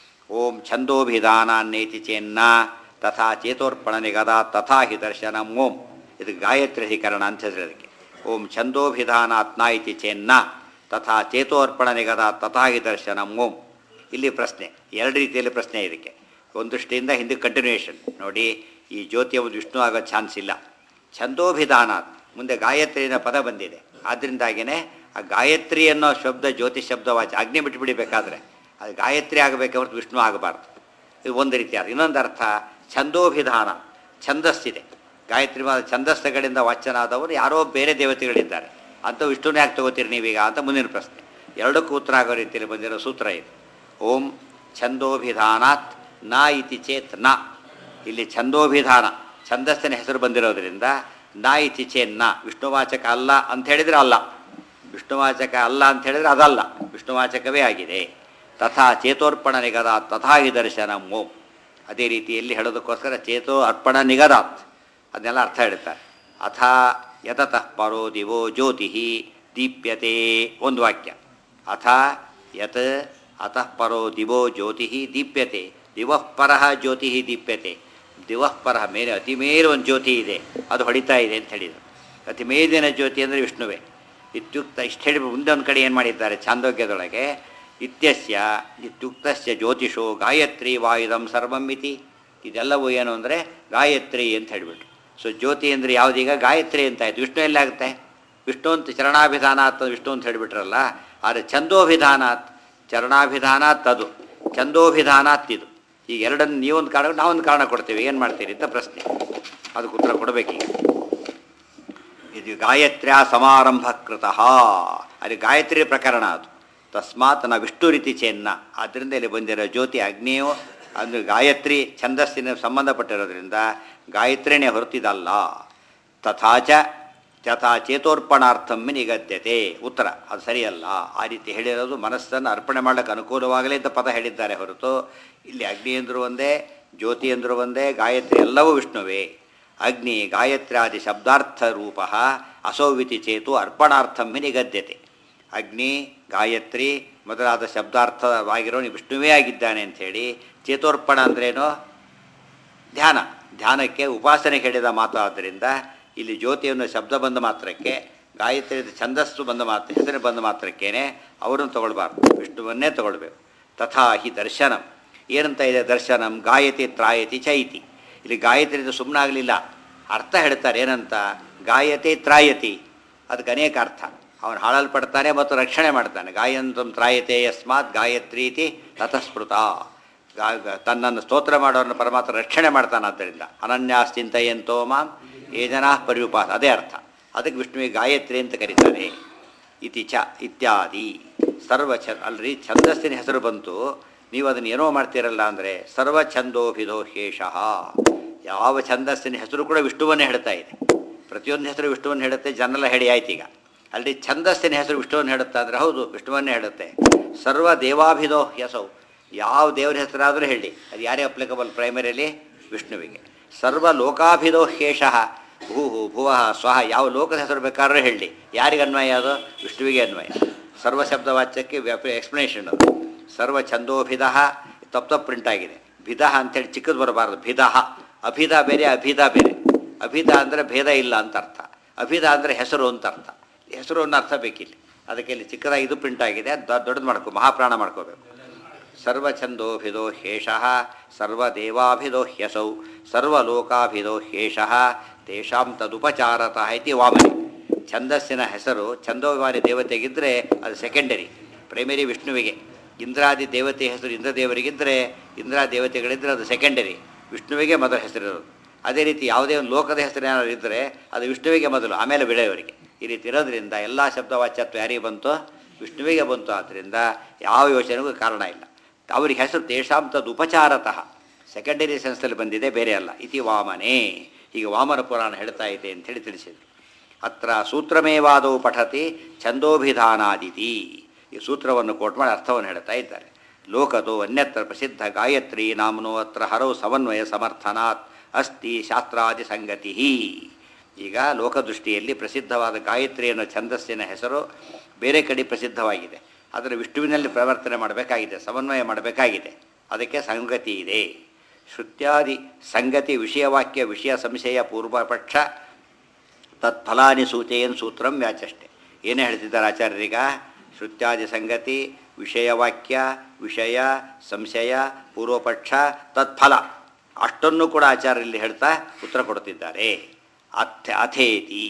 Speaker 1: ಓಂ ಛಂದೋಭಿಧಾನಾನ್ನೇತಿ ಚೇನ್ನ ತಥಾ ಚೇತೋರ್ಪಣ ನಿಗದ ತಥಾ ಹಿ ದರ್ಶನಂ ಓಂ ಇದು ಗಾಯತ್ರಿ ಅಧಿಕರಣ ಅಂತ ಹೆಸರು ಅದಕ್ಕೆ ಓಂ ಛಂದೋಭಿಧಾನಾತ್ನ ಇತಿ ಚೇನ್ನ ತಥಾ ಚೇತೋರ್ಪಣ ನಿಗದ ತಥಾ ಹಿ ದರ್ಶನಂ ಓಂ ಇಲ್ಲಿ ಪ್ರಶ್ನೆ ಎರಡು ರೀತಿಯಲ್ಲಿ ಪ್ರಶ್ನೆ ಇದಕ್ಕೆ ಒಂದು ದೃಷ್ಟಿಯಿಂದ ಹಿಂದೆ ಕಂಟಿನ್ಯೂಯೇಷನ್ ನೋಡಿ ಈ ಜ್ಯೋತಿಯ ಒಂದು ವಿಷ್ಣು ಆಗೋ ಚಾನ್ಸ್ ಇಲ್ಲ ಛಂದೋಭಿಧಾನ ಮುಂದೆ ಗಾಯತ್ರಿನ ಪದ ಬಂದಿದೆ ಆದ್ದರಿಂದಾಗಿಯೇ ಆ ಗಾಯತ್ರಿ ಅನ್ನೋ ಶಬ್ದ ಜ್ಯೋತಿ ಶಬ್ದವಾಚ ಆಜ್ಞೆ ಬಿಟ್ಟುಬಿಡಬೇಕಾದ್ರೆ ಅದು ಗಾಯತ್ರಿ ಆಗಬೇಕೆ ಹೊರತು ವಿಷ್ಣು ಆಗಬಾರ್ದು ಇದು ಒಂದು ರೀತಿ ಅರ್ಥ ಇನ್ನೊಂದು ಅರ್ಥ ಛಂದೋಭಿಧಾನ ಛಂದಸ್ಸಿದೆ ಗಾಯತ್ರಿ ಮಾದ ಛಂದಸ್ಸುಗಳಿಂದ ವಾಚನಾದವರು ಯಾರೋ ಬೇರೆ ದೇವತೆಗಳಿದ್ದಾರೆ ಅಂತ ವಿಷ್ಣುನೇ ಯಾಕೆ ತಗೋತೀರಿ ನೀವೀಗ ಅಂತ ಮುಂದಿನ ಪ್ರಶ್ನೆ ಎರಡಕ್ಕೂ ಉತ್ತರ ಆಗೋ ರೀತಿಯಲ್ಲಿ ಬಂದಿರೋ ಸೂತ್ರ ಇದು ಓಂ ಛಂದೋಭಿಧಾನಾತ್ ನ ಇತಿ ಚೇತ್ ನ ಇಲ್ಲಿ ಛಂದೋಭಿಧಾನ ಛಂದಸ್ಸಿನ ಹೆಸರು ಬಂದಿರೋದ್ರಿಂದ ನ ಇತಿ ಚೇತ್ ನ ವಿಷ್ಣುವಾಚಕ ಅಲ್ಲ ಅಂತ ಹೇಳಿದರೆ ಅಲ್ಲ ವಿಷ್ಣುವಾಚಕ ಅಲ್ಲ ಅಂತ ಹೇಳಿದರೆ ಅದಲ್ಲ ವಿಷ್ಣುವಾಚಕವೇ ಆಗಿದೆ ತಥಾ ಚೇತೋರ್ಪಣ ನಿಗದ ತಥಾ ಹಿ ದರ್ಶನ ಓಂ ಅದೇ ರೀತಿಯಲ್ಲಿ ಹೇಳೋದಕ್ಕೋಸ್ಕರ ಚೇತೋ ಅರ್ಪಣ ನಿಗದಾತ್ ಅದನ್ನೆಲ್ಲ ಅರ್ಥ ಹೇಳ್ತಾರೆ ಅಥ ಯತತಃ ಪರೋ ದಿವೋ ಜ್ಯೋತಿ ದೀಪ್ಯತೆ ಒಂದು ವಾಕ್ಯ ಅಥ ಯತ್ ಅತಃ ಪರೋ ದಿವೋ ಜ್ಯೋತಿ ದೀಪ್ಯತೆ ದಿವಃ ಪರಃ ಜ್ಯೋತಿ ದೀಪ್ಯತೆ ದಿವಃ ಪರಃ ಮೇಲೆ ಅತಿ ಮೇಲೆ ಒಂದು ಜ್ಯೋತಿ ಇದೆ ಅದು ಹೊಡಿತಾ ಇದೆ ಅಂತ ಹೇಳಿದರು ಅತಿ ಮೇಲಿನ ಜ್ಯೋತಿ ಅಂದರೆ ವಿಷ್ಣುವೇ ಇತ್ಯುಕ್ತ ಇಷ್ಟು ಹೇಳಿ ಮುಂದೆ ಒಂದು ಕಡೆ ಏನು ಮಾಡಿದ್ದಾರೆ ಚಾಂದೋಗ್ಯದೊಳಗೆ ಇತ್ಯಸ್ಯ ಇತ್ಯುಕ್ತಸ್ಯ ಜ್ಯೋತಿಷೋ ಗಾಯತ್ರಿ ವಾಯುಧಂ ಸರ್ವಂ ಇತಿ ಇದೆಲ್ಲವೂ ಏನು ಅಂದರೆ ಗಾಯತ್ರಿ ಅಂತ ಹೇಳಿಬಿಟ್ರು ಸೊ ಜ್ಯೋತಿ ಅಂದರೆ ಯಾವುದೀಗ ಗಾಯತ್ರಿ ಅಂತ ಆಯಿತು ವಿಷ್ಣು ಎಲ್ಲಾಗುತ್ತೆ ವಿಷ್ಣು ಅಂತ ಚರಣಾಭಿಧಾನಾತ್ ವಿಷ್ಣು ಅಂತ ಹೇಳಿಬಿಟ್ರಲ್ಲ ಆದರೆ ಛಂದೋಭಿಧಾನಾತ್ ಚರಣಾಭಿಧಾನಾತ್ ಅದು ಛಂದೋಭಿಧಾನಾತ್ ಇದು ಈಗ ಎರಡನ್ನು ನೀವೊಂದು ಕಾರಣ ನಾವೊಂದು ಕಾರಣ ಕೊಡ್ತೀವಿ ಏನು ಮಾಡ್ತೀರಿ ಅಂತ ಪ್ರಶ್ನೆ ಅದಕ್ಕೆ ಉತ್ತರ ಕೊಡಬೇಕೀಗ ಇದು ಗಾಯತ್ರ್ಯ ಸಮಾರಂಭ ಕೃತಃ ಅದು ಗಾಯತ್ರಿ ಪ್ರಕರಣ ಅದು ತಸ್ಮಾತ್ ನ ವಿಷ್ಣು ರೀತಿ ಚೆನ್ನ ಆದ್ದರಿಂದ ಇಲ್ಲಿ ಬಂದಿರೋ ಜ್ಯೋತಿ ಅಗ್ನಿಯು ಅಂದರೆ ಗಾಯತ್ರಿ ಛಂದಸ್ಸಿನ ಸಂಬಂಧಪಟ್ಟಿರೋದ್ರಿಂದ ಗಾಯತ್ರಿನೇ ಹೊರತಿದಲ್ಲ ತಥಾಚ ತಥಾ ಚೇತೋರ್ಪಣಾರ್ಥಂ ನಿಗದ್ಯತೆ ಉತ್ತರ ಅದು ಸರಿಯಲ್ಲ ಆ ರೀತಿ ಹೇಳಿರೋದು ಮನಸ್ಸನ್ನು ಅರ್ಪಣೆ ಮಾಡಲಿಕ್ಕೆ ಅನುಕೂಲವಾಗಲಿ ಅಂತ ಪದ ಹೇಳಿದ್ದಾರೆ ಹೊರತು ಇಲ್ಲಿ ಅಗ್ನಿ ಅಂದರು ಒಂದೇ ಜ್ಯೋತಿ ಅಂದರು ಒಂದೇ ಗಾಯತ್ರಿ ಎಲ್ಲವೂ ವಿಷ್ಣುವೇ ಅಗ್ನಿ ಗಾಯತ್ರ್ಯಾದಿ ಶಬ್ದಾರ್ಥ ರೂಪ ಅಸೌವಿತಿ ಚೇತು ಅರ್ಪಣಾರ್ಥಂ ನಿಗದ್ಯತೆ ಅಗ್ನಿ ಗಾಯತ್ರಿ ಮೊದಲಾದ ಶಬ್ದಾರ್ಥವಾಗಿರೋ ವಿಷ್ಣುವೇ ಆಗಿದ್ದಾನೆ ಅಂಥೇಳಿ ಚೇತೋರ್ಪಣ ಅಂದ್ರೇನು ಧ್ಯಾನ ಧ್ಯಾನಕ್ಕೆ ಉಪಾಸನೆ ಹೇಳಿದ ಮಾತು ಆದ್ದರಿಂದ ಇಲ್ಲಿ ಜ್ಯೋತಿಯನ್ನು ಶಬ್ದ ಬಂದ ಮಾತ್ರಕ್ಕೆ ಗಾಯತ್ರಿ ಛಂದಸ್ಸು ಬಂದ ಮಾತ್ರ ಹೆಸರು ಬಂದ ಮಾತ್ರಕ್ಕೇನೆ ಅವರನ್ನು ತಗೊಳ್ಬಾರ್ದು ವಿಷ್ಣುವನ್ನೇ ತಗೊಳ್ಬೇಕು ತಥಾ ಹಿ ದರ್ಶನಂ ಏನಂತ ಇದೆ ದರ್ಶನಂ ಗಾಯತಿ ತ್ರಾಯತಿ ಚೈತಿ ಇಲ್ಲಿ ಗಾಯತ್ರಿ ಸುಮ್ಮನಾಗಲಿಲ್ಲ ಅರ್ಥ ಹೇಳ್ತಾರೆ ಏನಂತ ಗಾಯತಿ ತ್ರಾಯತಿ ಅದಕ್ಕೆ ಅನೇಕ ಅರ್ಥ ಅವನು ಹಾಳಲ್ಪಡ್ತಾನೆ ಮತ್ತು ರಕ್ಷಣೆ ಮಾಡ್ತಾನೆ ಗಾಯಂತಂ ತ್ರಾಯತೆ ಯಸ್ಮಾತ್ ಗಾಯತ್ರಿ ಇತಿ ತತಸ್ಮೃತ ಗಾ ಗ- ತನ್ನನ್ನು ಸ್ತೋತ್ರ ಮಾಡೋರನ್ನು ಪರಮಾತ್ಮ ರಕ್ಷಣೆ ಮಾಡ್ತಾನೆ ಆದ್ದರಿಂದ ಅನನ್ಯಾಶ್ಚಿಂತೆಯಂತೋ ಮಾಂ ಏ ಜನ ಪರಿಪಾಸ ಅದೇ ಅರ್ಥ ಅದಕ್ಕೆ ವಿಷ್ಣುವಿಗೆ ಗಾಯತ್ರಿ ಅಂತ ಕರೀತಾರೆ ಇತಿ ಚ ಇತ್ಯಾದಿ ಸರ್ವ ಛ ಅಲ್ರಿ ಛಂದಸ್ಸಿನ ಹೆಸರು ಬಂತು ನೀವು ಅದನ್ನು ಏನೋ ಮಾಡ್ತೀರಲ್ಲ ಅಂದರೆ ಸರ್ವ ಛಂದೋಭಿಧೋ ಶೇಷಃ ಯಾವ ಛಂದಸ್ಸಿನ ಹೆಸರು ಕೂಡ ವಿಷ್ಣುವನ್ನೇ ಹೇಳ್ತಾ ಇದೆ ಪ್ರತಿಯೊಂದು ಹೆಸರು ವಿಷ್ಣುವನ್ನು ಹೇಳುತ್ತೆ ಜನರೆಲ್ಲ ಹೇಳಿ ಆಯ್ತು ಈಗ ಅಲ್ಲಿ ಛಂದಸ್ಸಿನ ಹೆಸರು ವಿಷ್ಣುವನ್ನು ಹೇಳುತ್ತಾ ಅಂದರೆ ಹೌದು ವಿಷ್ಣುವನ್ನೇ ಹೇಳುತ್ತೆ ಸರ್ವ ದೇವಾಭಿಧೋ ಯಸೌ ಯಾವ ದೇವರ ಹೆಸರಾದರೂ ಹೇಳಿ ಅದು ಯಾರೇ ಅಪ್ಲಿಕಬಲ್ ಪ್ರೈಮರಿಯಲ್ಲಿ ವಿಷ್ಣುವಿಗೆ ಸರ್ವ ಲೋಕಾಭಿದೋಹ್ಯೇಷ ಭೂ ಭುವ ಸ್ವಹ ಯಾವ ಲೋಕದ ಹೆಸರು ಬೇಕಾದ್ರೂ ಹೇಳಿ ಯಾರಿಗೆ ಅನ್ವಯ ಅದು ವಿಷ್ಣುವಿಗೆ ಅನ್ವಯ ಸರ್ವ ಶಬ್ದ ವಾಚ್ಯಕ್ಕೆ ಎಕ್ಸ್ಪ್ಲನೇಷನ್ ಅದು ಸರ್ವ ಛಂದೋಭಿಧ ತಪ್ಪು ತಪ್ಪು ಪ್ರಿಂಟ್ ಆಗಿದೆ ಭಿದ ಅಂತೇಳಿ ಚಿಕ್ಕದು ಬರಬಾರ್ದು ಭಿದ ಅಭಿಧ ಬೇರೆ ಅಭಿಧ ಬೇರೆ ಅಭಿಧ ಅಂದರೆ ಭೇದ ಇಲ್ಲ ಅಂತ ಅರ್ಥ ಅಭಿಧ ಅಂದರೆ ಹೆಸರು ಅಂತ ಅರ್ಥ ಹೆಸರು ಅನ್ನೋ ಅರ್ಥ ಬೇಕಿಲ್ಲ ಅದಕ್ಕೆ ಇಲ್ಲಿ ಚಿಕ್ಕದಾಗಿ ಇದು ಪ್ರಿಂಟ್ ಆಗಿದೆ ಅದು ದೊಡ್ಡದು ಮಾಡ್ಕೋ ಮಹಾಪ್ರಾಣ ಮಾಡ್ಕೋಬೇಕು ಸರ್ವಛಂದೋಭಿದೋ ಹೇಷಃ ಸರ್ವದೇವಾಭಿದೋ ಹ್ಯಸೌ ಸರ್ವಲೋಕಾಭಿದೋ ಹೇಷಃ ತೇಷಾಂ ತದುಪಚಾರತಃ ಇತಿ ವಾಮನಿ ಛಂದಸ್ಸಿನ ಹೆಸರು ಛಂದೋಭಿಮಾನಿ ದೇವತೆಗಿದ್ದರೆ ಅದು ಸೆಕೆಂಡರಿ ಪ್ರೈಮರಿ ವಿಷ್ಣುವಿಗೆ ಇಂದ್ರಾದಿ ದೇವತೆ ಹೆಸರು ಇಂದ್ರದೇವರಿಗಿದ್ದರೆ ಇಂದ್ರಾ ದೇವತೆಗಳಿದ್ದರೆ ಅದು ಸೆಕೆಂಡರಿ ವಿಷ್ಣುವಿಗೆ ಮೊದಲ ಹೆಸರಿರೋದು ಅದೇ ರೀತಿ ಯಾವುದೇ ಒಂದು ಲೋಕದ ಹೆಸರು ಏನಾದ್ರು ಇದ್ದರೆ ಅದು ವಿಷ್ಣುವಿಗೆ ಮೊದಲು ಆಮೇಲೆ ಬೆಳೆಯವರಿಗೆ ಈ ರೀತಿ ಇರೋದ್ರಿಂದ ಎಲ್ಲ ಶಬ್ದವಾಚ್ಯತ್ವ ಯಾರಿಗೆ ಬಂತು ವಿಷ್ಣುವಿಗೆ ಬಂತು ಆದ್ದರಿಂದ ಯಾವ ಯೋಚನೆಗೂ ಕಾರಣ ಇಲ್ಲ ಅವ್ರಿಗೆ ಹೆಸರು ತೇಷಾಂ ತದ್ ಉಪಚಾರತಃ ಸೆಕೆಂಡರಿ ಸೆನ್ಸಲ್ಲಿ ಬಂದಿದೆ ಬೇರೆ ಅಲ್ಲ ಇತಿ ವಾಮನೇ ಈಗ ವಾಮನ ಪುರಾಣ ಹೇಳ್ತಾ ಇದೆ ಅಂಥೇಳಿ ತಿಳಿಸಿದ್ರು ಅತ್ರ ಸೂತ್ರಮೇವಾದವು ಪಠತಿ ಛಂದೋಭಿಧಾನಾದಿತಿ ಈ ಸೂತ್ರವನ್ನು ಕೋಟ್ ಮಾಡಿ ಅರ್ಥವನ್ನು ಹೇಳ್ತಾ ಇದ್ದಾರೆ ಲೋಕದು ಅನ್ಯತ್ರ ಪ್ರಸಿದ್ಧ ಗಾಯತ್ರಿ ನಾಮನೋ ಅತ್ರ ಹರವು ಸಮನ್ವಯ ಸಮರ್ಥನಾತ್ ಅಸ್ತಿ ಶಾಸ್ತ್ರಾದಿ ಸಂಗತಿ ಈಗ ಲೋಕದೃಷ್ಟಿಯಲ್ಲಿ ಪ್ರಸಿದ್ಧವಾದ ಗಾಯತ್ರಿ ಅನ್ನೋ ಛಂದಸ್ಸಿನ ಹೆಸರು ಬೇರೆ ಕಡೆ ಪ್ರಸಿದ್ಧವಾಗಿದೆ ಆದರೆ ವಿಷ್ಣುವಿನಲ್ಲಿ ಪ್ರವರ್ತನೆ ಮಾಡಬೇಕಾಗಿದೆ ಸಮನ್ವಯ ಮಾಡಬೇಕಾಗಿದೆ ಅದಕ್ಕೆ ಸಂಗತಿ ಇದೆ ಶ್ರುತ್ಯಾದಿ ಸಂಗತಿ ವಿಷಯವಾಕ್ಯ ವಿಷಯ ಸಂಶಯ ಪೂರ್ವಪಕ್ಷ ತತ್ಫಲಾನಿ ಸೂಚಯನ್ ಸೂತ್ರಂ ವ್ಯಾಚಷ್ಟೆ ಏನೇ ಹೇಳ್ತಿದ್ದಾರೆ ಆಚಾರ್ಯರೀಗ ಶ್ರುತ್ಯಾದಿ ಸಂಗತಿ ವಿಷಯವಾಕ್ಯ ವಿಷಯ ಸಂಶಯ ಪೂರ್ವಪಕ್ಷ ತತ್ಫಲ ಅಷ್ಟನ್ನು ಕೂಡ ಆಚಾರ್ಯಲ್ಲಿ ಹೇಳ್ತಾ ಉತ್ತರ ಕೊಡ್ತಿದ್ದಾರೆ ಅಥ ಅಥೇತಿ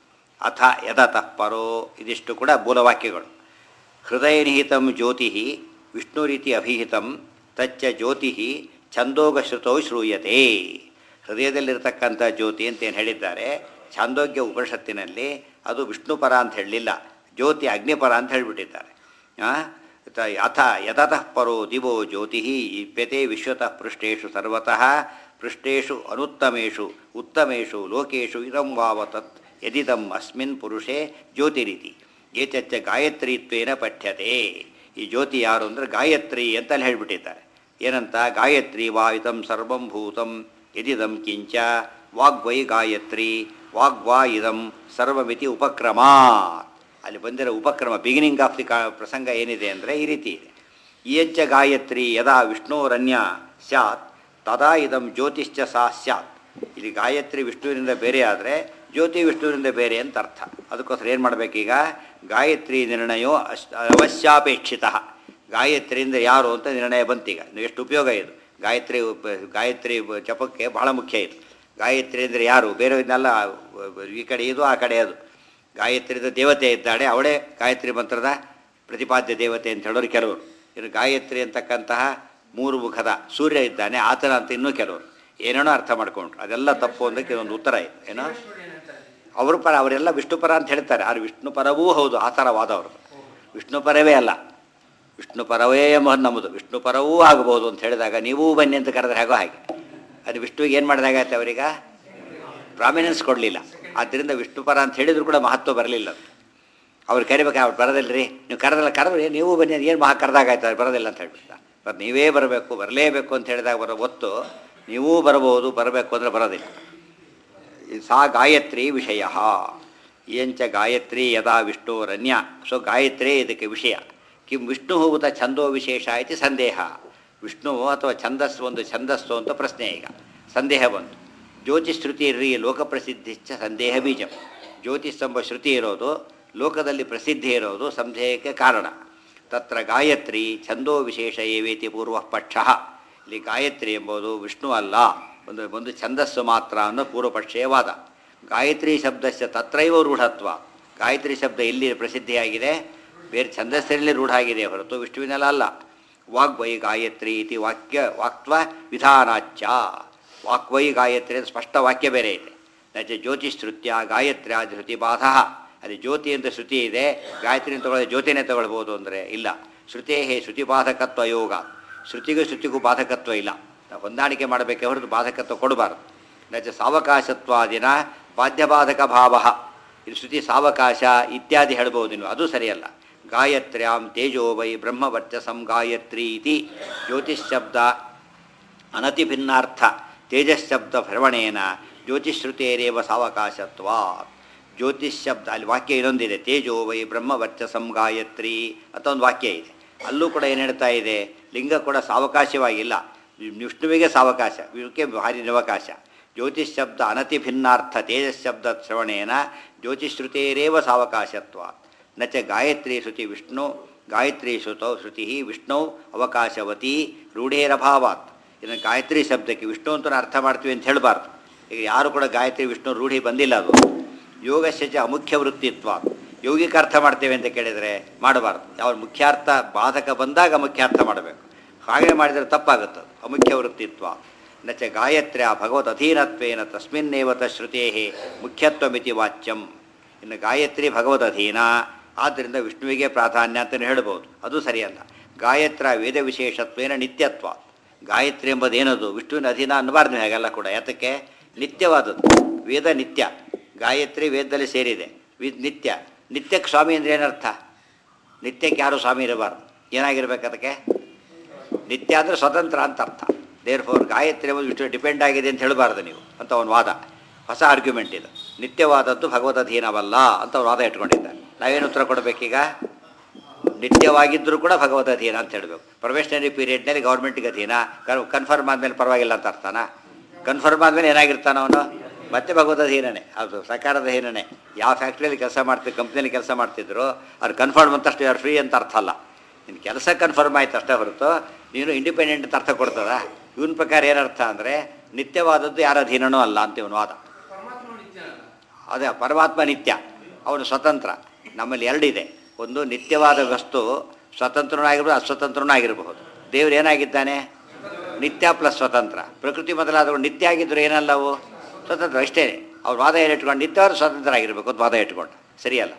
Speaker 1: ಅಥ ಯದತಃ ಪರೋ ಇದಿಷ್ಟು ಕೂಡ ಮೂಲವಾಕ್ಯಗಳು ಹೃದಯ ನಿಹಿತಂ ಜ್ಯೋತಿ ವಿಷ್ಣು ರೀತಿ ಅಭಿಹಿತಂ ತಚ್ಚ ಜ್ಯೋತಿ ಛಂದೋಗಶ್ರುತೌ ಶ್ರೂಯತೆ ಹೃದಯದಲ್ಲಿರ್ತಕ್ಕಂಥ ಜ್ಯೋತಿ ಅಂತ ಏನು ಹೇಳಿದ್ದಾರೆ ಛಾಂದೋಗ್ಯ ಉಪನಿಷತ್ತಿನಲ್ಲಿ ಅದು ವಿಷ್ಣುಪರ ಅಂತ ಹೇಳಲಿಲ್ಲ ಜ್ಯೋತಿ ಅಗ್ನಿಪರ ಅಂತ ಹೇಳಿಬಿಟ್ಟಿದ್ದಾರೆ ಆ? ತ- ಅಥ ಯತತಃ ಪರೋ ದಿವೋ ಜ್ಯೋತಿ ಇಪ್ಯತೆ ವಿಶ್ವತಃ ಪೃಷ್ಟೇಶು ಸರ್ವತಃ ಪೃಷ್ಟೇಶು ಅನುತ್ತಮೇಶು ಉತ್ತಮೇಶು ಲೋಕೇಶು ಇದಂ ವಾವತತ್ ಯದಿದಂ ಅಸ್ಮಿನ್ ಪುರುಷೇ ಜ್ಯೋತಿರಿತಿ ಏತಚ್ಚ ಗಾಯತ್ರಿತ್ವೇನ ಪಠ್ಯತೆ ಈ ಜ್ಯೋತಿ ಯಾರು ಅಂದರೆ ಗಾಯತ್ರಿ ಅಂತಲ್ಲಿ ಹೇಳಿಬಿಟ್ಟಿದ್ದಾರೆ ಏನಂತ ಗಾಯತ್ರಿ ವಾ ಇದಂ ಸರ್ವಂ ಭೂತಂ ಯದಿದಂ ಕಿಂಚ ವಾಗ್ವೈ ಗಾಯತ್ರಿ ವಾಗ್ವಾ ಇದಂ ಸರ್ವಮಿತಿ ಉಪಕ್ರಮ ಅಲ್ಲಿ ಬಂದಿರೋ ಉಪಕ್ರಮ ಬಿಗಿನಿಂಗ್ ಆಫ್ ದಿ ಕಾ ಪ್ರಸಂಗ ಏನಿದೆ ಅಂದರೆ ಈ ರೀತಿ ಇದೆ ಇಯಂಚ ಗಾಯತ್ರಿ ಯದಾ ವಿಷ್ಣೋರನ್ಯ ಸ್ಯಾತ್ ತದಾ ಇದಂ ಜ್ಯೋತಿಶ್ಚ ಸಾ ಸ್ಯಾತ್ ಇಲ್ಲಿ ಗಾಯತ್ರಿ ವಿಷ್ಣುವಿನಿಂದ ಬೇರೆ ಆದರೆ ಜ್ಯೋತಿ ವಿಷ್ಣುವಿನಿಂದ ಬೇರೆ ಅಂತ ಅರ್ಥ ಅದಕ್ಕೋಸ್ಕರ ಏನು ಮಾಡಬೇಕೀಗ ಗಾಯತ್ರಿ ನಿರ್ಣಯೋ ಅಶ್ ಅವಶ್ಯಾಪೇಕ್ಷಿತ ಗಾಯತ್ರಿಯಿಂದ ಯಾರು ಅಂತ ನಿರ್ಣಯ ಬಂತೀಗ ಎಷ್ಟು ಉಪಯೋಗ ಇದು ಗಾಯತ್ರಿ ಉಪ- ಗಾಯತ್ರಿ ಬ- ಜಪಕ್ಕೆ ಬಹಳ ಮುಖ್ಯ ಇದು ಗಾಯತ್ರಿ ಅಂದರೆ ಯಾರು ಬೇರೆ ಇದನ್ನೆಲ್ಲ ಈ ಕಡೆ ಇದು ಆ ಕಡೆ ಅದು ಗಾಯತ್ರಿದ ದೇವತೆ ಇದ್ದಾಳೆ ಅವಳೇ ಗಾಯತ್ರಿ ಮಂತ್ರದ ಪ್ರತಿಪಾದ್ಯ ದೇವತೆ ಅಂತ ಹೇಳೋರು ಕೆಲವರು ಇನ್ನು ಗಾಯತ್ರಿ ಅಂತಕ್ಕಂತಹ ಮೂರು ಮುಖದ ಸೂರ್ಯ ಇದ್ದಾನೆ ಆತನ ಅಂತ ಇನ್ನೂ ಕೆಲವರು ಏನೇನೋ ಅರ್ಥ ಮಾಡ್ಕೊಂಡ್ರು ಅದೆಲ್ಲ ತಪ್ಪು ಅಂದಕ್ಕೆ ಒಂದು ಉತ್ತರ ಇದೆ ಏನೋ ಅವರು ಪರ ಅವರೆಲ್ಲ ವಿಷ್ಣು ಪರ ಅಂತ ಹೇಳ್ತಾರೆ ಆದ್ರೆ ವಿಷ್ಣು ಪರವೂ ಹೌದು ಆ ಥರ ವಾದ ಅವರು ವಿಷ್ಣು ಪರವೇ ಅಲ್ಲ ವಿಷ್ಣು ಪರವೇ ಎಂಬ ನಮ್ಮದು ವಿಷ್ಣು ಪರವೂ ಆಗಬಹುದು ಅಂತ ಹೇಳಿದಾಗ ನೀವೂ ಬನ್ನಿ ಅಂತ ಕರೆದ್ರೆ ಹೇಗೋ ಹಾಗೆ ಅದು ವಿಷ್ಣುವಿಗೆ ಏನು ಮಾಡಿದಾಗತ್ತೆ ಅವರೀಗ ಪ್ರಾಮಿನೆನ್ಸ್ ಕೊಡಲಿಲ್ಲ ಆದ್ದರಿಂದ ವಿಷ್ಣು ಪರ ಅಂತ ಹೇಳಿದ್ರು ಕೂಡ ಮಹತ್ವ ಬರಲಿಲ್ಲ ಅದು ಅವ್ರು ಕರಿಬೇಕು ಅವ್ರು ಬರೋದಿಲ್ಲರಿ ನೀವು ಕರೆದಲ್ಲ ಕರೆದ್ರಿ ನೀವು ಬನ್ನಿ ಏನು ಮಹಾ ಕರೆದಾಗಾಯ್ತು ಅವ್ರು ಬರೋದಿಲ್ಲ ಅಂತ ಹೇಳ್ಬಿಡ್ತಾ ಮತ್ತು ನೀವೇ ಬರಬೇಕು ಬರಲೇಬೇಕು ಅಂತ ಹೇಳಿದಾಗ ಬರೋ ಒತ್ತು ನೀವೂ ಬರಬಹುದು ಬರಬೇಕು ಅಂದರೆ ಬರೋದಿಲ್ಲ ಸಾ ಗಾಯತ್ರಿ ವಿಷಯ ಎಂಚ ಗಾಯತ್ರಿ ಯದಾ ವಿಷ್ಣುರನ್ಯ ಸೊ ಗಾಯತ್ರಿ ಇದಕ್ಕೆ ವಿಷಯ ಕಿಂ ವಿಷ್ಣು ಉತ ಛಂದೋ ವಿಶೇಷ ಇತಿ ಸಂದೇಹ ವಿಷ್ಣು ಅಥವಾ ಛಂದಸ್ಸು ಒಂದು ಛಂದಸ್ಸು ಅಂತ ಪ್ರಶ್ನೆ ಈಗ ಸಂದೇಹ ಬಂತು ಜ್ಯೋತಿಷ್ ಶ್ರುತಿ ಇರ್ರಿ ಲೋಕಪ್ರಸಿದ್ಧಿಶ್ಚ ಸಂದೇಹ ಬೀಜಂ ಜ್ಯೋತಿಷ್ ಎಂಬ ಶ್ರುತಿ ಇರೋದು ಲೋಕದಲ್ಲಿ ಪ್ರಸಿದ್ಧಿ ಇರೋದು ಸಂದೇಹಕ್ಕೆ ಕಾರಣ ತತ್ರ ಗಾಯತ್ರಿ ಛಂದೋ ವಿಶೇಷ ಏವೇತಿ ಪೂರ್ವ ಪಕ್ಷ ಇಲ್ಲಿ ಗಾಯತ್ರಿ ಎಂಬುದು ವಿಷ್ಣು ಅಲ್ಲ ಒಂದು ಒಂದು ಛಂದಸ್ಸು ಮಾತ್ರ ಅನ್ನೋ ಪೂರ್ವಪಕ್ಷೀಯ ವಾದ ಗಾಯತ್ರಿ ಶಬ್ದಸ್ಯ ತತ್ರೈವ ರೂಢತ್ವ ಗಾಯತ್ರಿ ಶಬ್ದ ಎಲ್ಲಿ ಪ್ರಸಿದ್ಧಿಯಾಗಿದೆ ಬೇರೆ ಛಂದಸ್ಸಿನಲ್ಲಿ ರೂಢ ಆಗಿದೆ ಹೊರತು ವಿಷ್ಣುವಿನಲ್ಲ ಅಲ್ಲ ವಾಗ್ವೈ ಗಾಯತ್ರಿ ಇತಿ ವಾಕ್ಯ ವಾಕ್ತ್ವ ವಿಧಾನಾಚ್ಯ ವಾಕ್ವೈ ಗಾಯತ್ರಿ ಅಂತ ಸ್ಪಷ್ಟ ವಾಕ್ಯ ಬೇರೆ ಇದೆ ನಚ ಜ್ಯೋತಿಶ್ರುತ್ಯ ಗಾಯತ್ರಿ ಆದಿ ಶ್ರುತಿ ಬಾಧ ಅಲ್ಲಿ ಜ್ಯೋತಿ ಅಂತ ಶ್ರುತಿ ಇದೆ ಗಾಯತ್ರಿ ತಗೊಳ್ಳೋದು ಜ್ಯೋತಿನೇ ತಗೊಳ್ಬೋದು ಅಂದರೆ ಇಲ್ಲ ಶ್ರುತೇ ಹೇ ಶ್ರುತಿ ಬಾಧಕತ್ವ ಯೋಗ ಶ್ರುತಿಗೂ ಶ್ರುತಿಗೂ ಬಾಧಕತ್ವ ಇಲ್ಲ ನಾವು ಹೊಂದಾಣಿಕೆ ಮಾಡಬೇಕೆ ಹೊರತು ಬಾಧಕತ್ವ ಕೊಡಬಾರ್ದು ನಚ ಸಾವಕಾಶತ್ವಾದಿನ ಬಾಧ್ಯಬಾಧಕ ಭಾವ ಇದು ಶ್ರುತಿ ಸಾವಕಾಶ ಇತ್ಯಾದಿ ಹೇಳ್ಬೋದು ನೀವು ಅದು ಸರಿಯಲ್ಲ ಗಾಯತ್ರ್ಯಾಂ ತೇಜೋ ವೈ ಬ್ರಹ್ಮವರ್ಚಸಂ ಗಾಯತ್ರಿ ಇತಿ ಜ್ಯೋತಿಶ್ಶಬ್ದ ಅನತಿಭಿನ್ನಾರ್ಥ ತೇಜಶ್ಶಬ್ದ ಭ್ರಮಣೇನ ಜ್ಯೋತಿಶ್ರುತೇರೇವ ಸಾವಕಾಶತ್ವ ಜ್ಯೋತಿಶ್ಶಬ್ದ ಅಲ್ಲಿ ವಾಕ್ಯ ಇನ್ನೊಂದಿದೆ ತೇಜೋ ವೈ ಬ್ರಹ್ಮವರ್ಚಸಂ ಗಾಯತ್ರಿ ಅಂತ ಒಂದು ವಾಕ್ಯ ಇದೆ ಅಲ್ಲೂ ಕೂಡ ಏನು ಹೇಳ್ತಾ ಇದೆ ಲಿಂಗ ಕೂಡ ಸಾವಕಾಶವಾಗಿಲ್ಲ ವಿಷ್ಣುವಿಗೆ ಸಾವಕಾಶ ಇವಕ್ಕೆ ಭಾರಿ ನಿವಕಾಶ ಜ್ಯೋತಿಶ್ಶಬ್ದ ಅನತಿಭಿನ್ನಾರ್ಥ ತೇಜಶ್ಶಬ್ದ ಶ್ರವಣೇನ ಜ್ಯೋತಿಶ್ರುತೇರೇವ ಸಾವಕಾಶತ್ವ ನ ಚ ಗಾಯತ್ರಿ ಶ್ರುತಿ ವಿಷ್ಣು ಗಾಯತ್ರಿ ಶ್ರುತೌ ಶ್ರುತಿ ವಿಷ್ಣು ಅವಕಾಶವತಿ ರೂಢೇರಭಾವಾತ್ ಇನ್ನು ಗಾಯತ್ರಿ ಶಬ್ದಕ್ಕೆ ವಿಷ್ಣು ಅಂತ ಅರ್ಥ ಮಾಡ್ತೀವಿ ಅಂತ ಹೇಳಬಾರ್ದು ಈಗ ಯಾರು ಕೂಡ ಗಾಯತ್ರಿ ವಿಷ್ಣು ರೂಢಿ ಬಂದಿಲ್ಲ ಅದು ಯೋಗಸ್ಯ ಚ ಅಮುಖ್ಯ ವೃತ್ತಿತ್ವ ಯೋಗಿಕ ಅರ್ಥ ಮಾಡ್ತೇವೆ ಅಂತ ಕೇಳಿದರೆ ಮಾಡಬಾರ್ದು ಯಾವ ಮುಖ್ಯಾರ್ಥ ಬಾಧಕ ಬಂದಾಗ ಮುಖ್ಯಾರ್ಥ ಮಾಡಬೇಕು ಹಾಗೆ ಮಾಡಿದರೆ ತಪ್ಪಾಗುತ್ತೆ ಅದು. ಅಮುಖ್ಯ ವೃತ್ತಿತ್ವ ನ ಚ ಗಾಯತ್ರ್ಯ ಭಗವತ್ ಅಧೀನತ್ವೇನ ತಸ್ಮಿನ್ನೇವ ಶ್ರುತೇ ಮುಖ್ಯತ್ವಮಿತಿ ವಾಚ್ಯಂ ಇನ್ನು ಗಾಯತ್ರಿ ಭಗವದ್ ಅಧೀನ ಆದ್ದರಿಂದ ವಿಷ್ಣುವಿಗೆ ಪ್ರಾಧಾನ್ಯ ಅಂತಲೇ ಹೇಳ್ಬೋದು ಅದು ಸರಿಯಲ್ಲ ಗಾಯತ್ರ ವೇದ ವಿಶೇಷತ್ವೇನ ನಿತ್ಯತ್ವ ಗಾಯತ್ರಿ ಎಂಬುದೇನದು ವಿಷ್ಣುವಿನ ಅಧೀನ ಅನ್ನಬಾರ್ದು ಹಾಗೆಲ್ಲ ಕೂಡ ಯಾತಕ್ಕೆ ನಿತ್ಯವಾದದ್ದು ವೇದ ನಿತ್ಯ ಗಾಯತ್ರಿ ವೇದದಲ್ಲಿ ಸೇರಿದೆ ವಿ ನಿತ್ಯ ನಿತ್ಯಕ್ಕೆ ಸ್ವಾಮಿ ಅಂದರೆ ಏನರ್ಥ ನಿತ್ಯಕ್ಕೆ ಯಾರು ಸ್ವಾಮಿ ಇರಬಾರ್ದು ಏನಾಗಿರ್ಬೇಕು ಅದಕ್ಕೆ ನಿತ್ಯ ಅಂದರೆ ಸ್ವತಂತ್ರ ಅಂತ ಅರ್ಥ ದೇರ್ ಫೋರ್ ಗಾಯತ್ರಿ ಎಂಬುದು ವಿಷ್ಣು ಡಿಪೆಂಡ್ ಆಗಿದೆ ಅಂತ ಹೇಳಬಾರ್ದು ನೀವು ಅಂತ ಒಂದು ವಾದ ಹೊಸ ಆರ್ಗ್ಯುಮೆಂಟ್ ಇದು ನಿತ್ಯವಾದದ್ದು ಭಗವದ್ ಅಧೀನವಲ್ಲ ಅಂತ ಒಂದು ವಾದ ಇಟ್ಕೊಂಡಿದ್ದಾರೆ ನಾವೇನು ಉತ್ತರ ಕೊಡಬೇಕೀಗ ನಿತ್ಯವಾಗಿದ್ದರೂ ಕೂಡ ಭಗವದ್ ಅಧೀನ ಅಂತ ಹೇಳಬೇಕು ಪ್ರೊಬೇಷನರಿ ಪೀರಿಯಡ್ನಲ್ಲಿ ಗೌರ್ಮೆಂಟ್ಗೆ ಅಧೀನ ಕನ್ಫರ್ಮ್ ಆದಮೇಲೆ ಪರವಾಗಿಲ್ಲ ಅಂತ ಅರ್ಥನ ಕನ್ಫರ್ಮ್ ಆದಮೇಲೆ ಏನಾಗಿರ್ತಾನ ಅವನು ಮತ್ತೆ ಭಗವದ್ ಅಧೀನನೇ ಅದು ಸರ್ಕಾರದ ಅಧೀನನೇ ಯಾವ ಫ್ಯಾಕ್ಟ್ರಿಯಲ್ಲಿ ಕೆಲಸ ಮಾಡ್ತಿದ್ರು ಕಂಪ್ನಿಯಲ್ಲಿ ಕೆಲಸ ಮಾಡ್ತಿದ್ರು ಅವ್ರು ಕನ್ಫರ್ಮ್ ಅಂತಷ್ಟು ಯಾರು ಫ್ರೀ ಅಂತ ಅರ್ಥ ಅಲ್ಲ ನಿನ್ನ ಕೆಲಸ ಕನ್ಫರ್ಮ್ ಆಯ್ತು ಅಷ್ಟೇ ಹೊರತು ನೀನು ಇಂಡಿಪೆಂಡೆಂಟ್ ಅಂತ ಅರ್ಥ ಕೊಡ್ತದ ಇವನ ಪ್ರಕಾರ ಏನರ್ಥ ಅಂದರೆ ನಿತ್ಯವಾದದ್ದು ಯಾರ ಅಧೀನನೂ ಅಲ್ಲ ಅಂತ ಇವನು ವಾದ ಅದೇ ಪರಮಾತ್ಮ ನಿತ್ಯ ಅವನು ಸ್ವತಂತ್ರ ನಮ್ಮಲ್ಲಿ ಎರಡಿದೆ ಒಂದು ನಿತ್ಯವಾದ ವಸ್ತು ಸ್ವತಂತ್ರನೂ ಆಗಿರ್ಬೋದು ಅಸ್ವತಂತ್ರನೂ ಆಗಿರಬಹುದು ದೇವ್ರು ಏನಾಗಿದ್ದಾನೆ ನಿತ್ಯ ಪ್ಲಸ್ ಸ್ವತಂತ್ರ ಪ್ರಕೃತಿ ಮೊದಲಾದವು ನಿತ್ಯ ಆಗಿದ್ರು ಏನಲ್ಲ ಅವು ಸ್ವತಂತ್ರ ಅಷ್ಟೇ ಅವ್ರು ವಾದ ಏನು ಇಟ್ಕೊಂಡು ನಿತ್ಯವಾದ ಸ್ವತಂತ್ರ ಆಗಿರಬೇಕು ಅಂತ ವಾದ ಇಟ್ಕೊಂಡು ಸರಿಯಲ್ಲ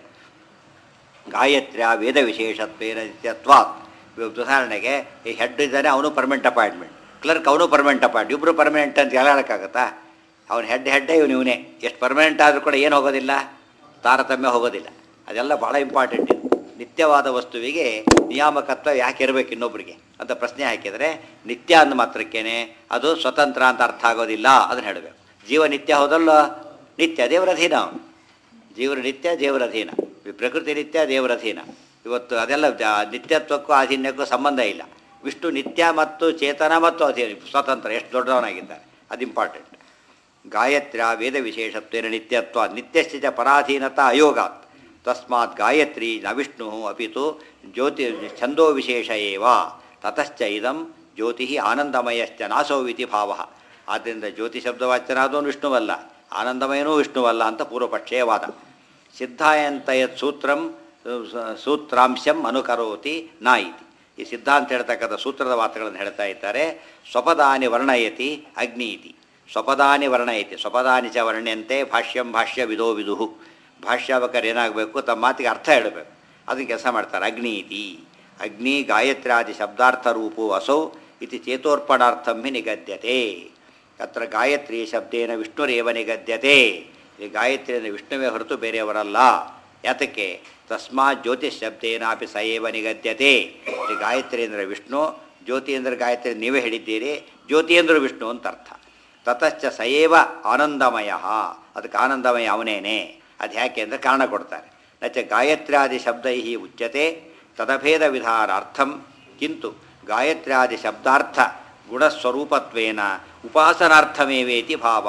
Speaker 1: ಗಾಯತ್ರ್ಯ ವೇದ ವಿಶೇಷತ್ವೇನ ನಿತ್ಯತ್ವಾತ್ ಇವಾಗ ಉದಾಹರಣೆಗೆ ಈ ಹೆಡ್ ಇದ್ದಾನೆ ಅವನು ಪರ್ಮನೆಂಟ್ ಅಪಾಯಿಂಟ್ಮೆಂಟ್ ಕ್ಲರ್ಕ್ ಅವನು ಪರ್ಮನೆಂಟ್ ಅಪಾಯಿಂಟ್ ಇಬ್ಬರು ಪರ್ಮನೆಂಟ್ ಅಂತ ಹೇಳೋಕ್ಕಾಗತ್ತಾ ಅವನು ಹೆಡ್ ಹೆಡ್ಡೇ ಇವನು ಇವನೇ ಎಷ್ಟು ಪರ್ಮನೆಂಟ್ ಆದರೂ ಕೂಡ ಏನು ಹೋಗೋದಿಲ್ಲ ತಾರತಮ್ಯ ಹೋಗೋದಿಲ್ಲ ಅದೆಲ್ಲ ಭಾಳ ಇಂಪಾರ್ಟೆಂಟ್ ಇದು ನಿತ್ಯವಾದ ವಸ್ತುವಿಗೆ ನಿಯಾಮಕತ್ವ ಯಾಕೆ ಇರಬೇಕು ಇನ್ನೊಬ್ಬರಿಗೆ ಅಂತ ಪ್ರಶ್ನೆ ಹಾಕಿದರೆ ನಿತ್ಯ ಅಂದ ಮಾತ್ರಕ್ಕೇನೆ ಅದು ಸ್ವತಂತ್ರ ಅಂತ ಅರ್ಥ ಆಗೋದಿಲ್ಲ ಅದನ್ನು ಹೇಳಬೇಕು ಜೀವ ನಿತ್ಯ ಹೋದಲ್ಲ ನಿತ್ಯ ದೇವರ ಅಧೀನ ಅವನು ಜೀವನ ನಿತ್ಯ ದೇವರ ಅಧೀನ ಈ ಪ್ರಕೃತಿ ನಿತ್ಯ ದೇವರ ಅಧೀನ ಇವತ್ತು ಅದೆಲ್ಲ ಜ- ನಿತ್ಯತ್ವಕ್ಕೂ ಅಧೀನಕ್ಕೂ ಸಂಬಂಧ ಇಲ್ಲ ವಿಷ್ಣು ನಿತ್ಯ ಮತ್ತು ಚೇತನ ಮತ್ತು ಅಧೀನ ಸ್ವತಂತ್ರ ಎಷ್ಟು ದೊಡ್ಡವನಾಗಿದ್ದಾನೆ ಅದು ಇಂಪಾರ್ಟೆಂಟ್ ಗಾಯತ್ರ್ಯ ವೇದ ವಿಶೇಷತ್ವೇನ ನಿತ್ಯತ್ವ ನಿತ್ಯಶ್ಚ ಚ ಪರಾಧೀನತಾ ಅಯೋಗಾತ್ ತಸ್ಮಾತ್ ಗಾಯತ್ರಿ ನ ವಿಷ್ಣು ಅಪಿತು ಜ್ಯೋತಿ ಛಂದೋ ವಿಶೇಷ ಏವ ತತಶ್ಚ ಇದಂ ಜ್ಯೋತಿ ಆನಂದಮಯಶ್ಚ ನಾಸೋವಿತಿ ಭಾವ ಆದ್ದರಿಂದ ಜ್ಯೋತಿ ಶಬ್ದವಾಚ್ಯನಾದವನು ವಿಷ್ಣುವಲ್ಲ ಆನಂದಮಯನೂ ವಿಷ್ಣುವಲ್ಲ ಅಂತ ಪೂರ್ವಪಕ್ಷೇಯ ವಾದ ಸಿದ್ಧಾಯಂತ ಯತ್ ಸೂತ್ರಂ ಸ- ಸೂತ್ರಾಂಶಂ ಅನುಕರೋತಿ ನಾ ಇತಿ ಈ ಸಿದ್ಧಾಂತ ಹೇಳ್ತಕ್ಕಂಥ ಸೂತ್ರದ ಮಾತುಗಳನ್ನು ಹೇಳ್ತಾ ಇದ್ದಾರೆ ಸ್ವಪದಾನಿ ವರ್ಣಯತಿ ಅಗ್ನಿ ಇತಿ ಸ್ವಪದಾನಿ ವರ್ಣಯತಿ ಸ್ವಪದಾನಿ ಚ ವರ್ಣ್ಯಂತೆ ಭಾಷ್ಯಂ ಭಾಷ್ಯ ವಿಧೋ ವಿದುಹು ಭಾಷ್ಯಾವಕರು ಏನಾಗಬೇಕು ತಮ್ಮ ಮಾತಿಗೆ ಅರ್ಥ ಹೇಳಬೇಕು ಅದನ್ನು ಕೆಲಸ ಮಾಡ್ತಾರೆ ಅಗ್ನಿ ಇತಿ ಅಗ್ನಿ ಗಾಯತ್ರ್ಯಾದಿ ಶಬ್ದಾರ್ಥ ರೂಪೋ ಅಸೌ ಇತಿ ಚೇತೋರ್ಪಣಾರ್ಥಂ ಹಿ ನಿಗದ್ಯತೆ ಅತ್ರ ಗಾಯತ್ರಿ ಶಬ್ದೇನ ವಿಷ್ಣುರೇವ ನಿಗದ್ಯತೆ ಈ ಗಾಯತ್ರಿ ಅಂದರೆ ವಿಷ್ಣುವೇ ಹೊರತು ಬೇರೆಯವರಲ್ಲ ಯಾತಕ್ಕೆ ತಸ್ಮಾತ್ ಜ್ಯೋತಿಷ್ ಶಬ್ದೇನಾಪಿ ಸ ಏವ ನಿಗದ್ಯತೆ ಈ ಗಾಯತ್ರಿ ಅಂದರೆ ವಿಷ್ಣು ಜ್ಯೋತಿ ಅಂದರೆ ಗಾಯತ್ರಿ ನೀವೇ ಹೇಳಿದ್ದೀರಿ ಜ್ಯೋತಿ ಅಂದರೆ ವಿಷ್ಣು ಅಂತ ಅರ್ಥ ತತಶ್ಚ ಸಯೇವ ಆನಂದಮಯ ಅದಕ್ಕೆ ಆನಂದಮಯ ಅವನೇನೆ ಅದು ಯಾಕೆ ಅಂದರೆ ಕಾರಣ ಕೊಡ್ತಾರೆ ನಚ ಗಾಯತ್ರ್ಯಾದಿ ಶಬ್ದೈ ಉಚ್ಯತೆ ತದಭೇದ ವಿಧಾನಾರ್ಥಂ ಕಿಂತು ಗಾಯತ್ರ್ಯಾದಿ ಶಬ್ದಾರ್ಥ ಗುಣಸ್ವರೂಪತ್ವೇನ ಉಪಾಸನಾರ್ಥಮೇವೇತಿ ಭಾವ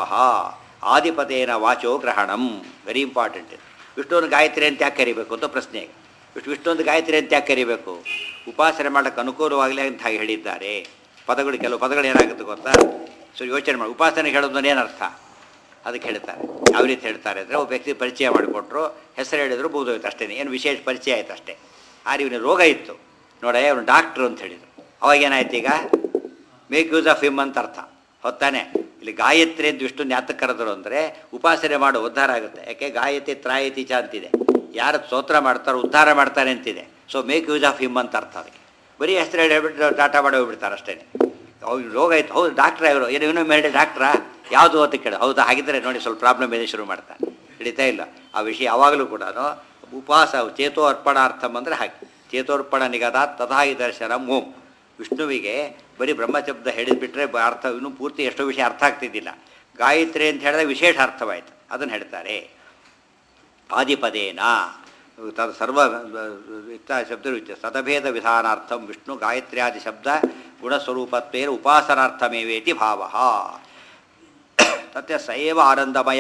Speaker 1: ಆದಿಪತೇನ ವಾಚೋ ಗ್ರಹಣಂ ವೆರಿ ಇಂಪಾರ್ಟೆಂಟ್ ಇದು ವಿಷ್ಣುವನ್ನು ಗಾಯತ್ರಿ ಅಂತ ಯಾಕೆ ಕರಿಬೇಕು ಅಂತ ಪ್ರಶ್ನೆ ಈಗ ವಿಷ್ಣು ವಿಷ್ಣುವೊಂದು ಗಾಯತ್ರಿ ಅಂತ ಯಾಕೆ ಕರಿಬೇಕು ಉಪಾಸನೆ ಮಾಡೋಕ್ಕೆ ಅನುಕೂಲವಾಗಲಿ ಅಂತ ಹಾಗೆ ಹೇಳಿದ್ದಾರೆ ಪದಗಳು ಕೆಲವು ಪದಗಳು ಏನಾಗುತ್ತೆ ಗೊತ್ತಾ ಸೊ ಯೋಚನೆ ಮಾಡಿ ಉಪಾಸನೆ ಹೇಳೋದು ಏನರ್ಥ ಅದಕ್ಕೆ ಹೇಳ್ತಾರೆ ಯಾವ ರೀತಿ ಹೇಳ್ತಾರೆ ಅಂದರೆ ಒಬ್ಬ ವ್ಯಕ್ತಿ ಪರಿಚಯ ಮಾಡಿಕೊಟ್ರು ಹೆಸರು ಹೇಳಿದ್ರು ಬೋಧೋಯ್ತು ಅಷ್ಟೇ ಏನು ವಿಶೇಷ ಪರಿಚಯ ಆಯ್ತು ಅಷ್ಟೇ ಆದ್ರೆ ಇವನಿಗೆ ರೋಗ ಇತ್ತು ನೋಡ ಅವನು ಡಾಕ್ಟ್ರು ಅಂತ ಹೇಳಿದರು ಅವಾಗ ಏನಾಯ್ತು ಈಗ ಮೇಕ್ ಯೂಸ್ ಆಫ್ ಹಿಮ್ ಅಂತ ಅರ್ಥ ಹೊತ್ತಾನೆ ಇಲ್ಲಿ ಗಾಯತ್ರಿ ಅಂತ ವಿಷ್ಣು ಯಾತಕ್ಕೆ ಕರೆದ್ರು ಅಂದರೆ ಉಪಾಸನೆ ಮಾಡೋ ಉದ್ಧಾರ ಆಗುತ್ತೆ ಯಾಕೆ ಗಾಯತಿ ತ್ರಾಯತಿ ಚ ಅಂತಿದೆ ಯಾರು ಸ್ತೋತ್ರ ಮಾಡ್ತಾರೋ ಉದ್ಧಾರ ಮಾಡ್ತಾರೆ ಅಂತಿದೆ so make use of him ಅಂತ ಅರ್ಥ ಅದಕ್ಕೆ ಬರೀ ಹೆಸರು ಹೇಳಿ ಹೇಳ್ಬಿಟ್ಟು ಟಾಟಾ ಮಾಡಿ ಹೋಗ್ಬಿಡ್ತಾರೆ ಅಷ್ಟೇ ಅವ್ನು ರೋಗ ಇತ್ತು ಹೌದು ಡಾಕ್ಟ್ರ್ ಅವರು ಏನು ಇನ್ನೊಮ್ಮೆ ಹೇಳಿ ಡಾಕ್ಟ್ರಾ ಯಾವುದು ಅಂತ ಕೇಳಿ ಹೌದಾ ಹಾಗಿದ್ರೆ ನೋಡಿ ಸ್ವಲ್ಪ ಪ್ರಾಬ್ಲಮ್ ಇದೆ ಶುರು ಮಾಡ್ತಾನೆ ಹಿಡಿತಾ ಇಲ್ಲ ಆ ವಿಷಯ ಯಾವಾಗಲೂ ಕೂಡ ಉಪವಾಸ ಚೇತೋ ಅರ್ಪಣಾರ್ಥಂ ಅಂದರೆ ಹಾಗೆ ಚೇತೋರ್ಪಣ ನಿಗದ ತಥಾ ಈ ದರ್ಶನ ಓಂ ವಿಷ್ಣುವಿಗೆ ಬರೀ ಬ್ರಹ್ಮಶಬ್ದ ಹೇಳಿದ್ಬಿಟ್ರೆ ಬ- ಅರ್ಥ ಇನ್ನೂ ಪೂರ್ತಿ ಎಷ್ಟೋ ವಿಷಯ ಅರ್ಥ ಆಗ್ತಿದ್ದಿಲ್ಲ ಗಾಯತ್ರಿ ಅಂತ ಹೇಳಿದ್ರೆ ವಿಶೇಷ ಅರ್ಥವಾಯಿತು ಅದನ್ನು ಹೇಳ್ತಾರೆ ಆದಿಪದೇನ ತದ್ ಸರ್ವ ಇತ್ತ ಶಬ್ದ ಸದಭೇದ ವಿಧಾನಾರ್ಥಂ ವಿಷ್ಣು ಗಾಯತ್ರ್ಯಾದಿ ಶಬ್ದ ಗುಣಸ್ವರೂಪತ್ವೇನ ಉಪಾಸನಾರ್ಥಮೇವೇತಿ ಭಾವ ತತ್ಯ ಸೈವ ಆನಂದಮಯ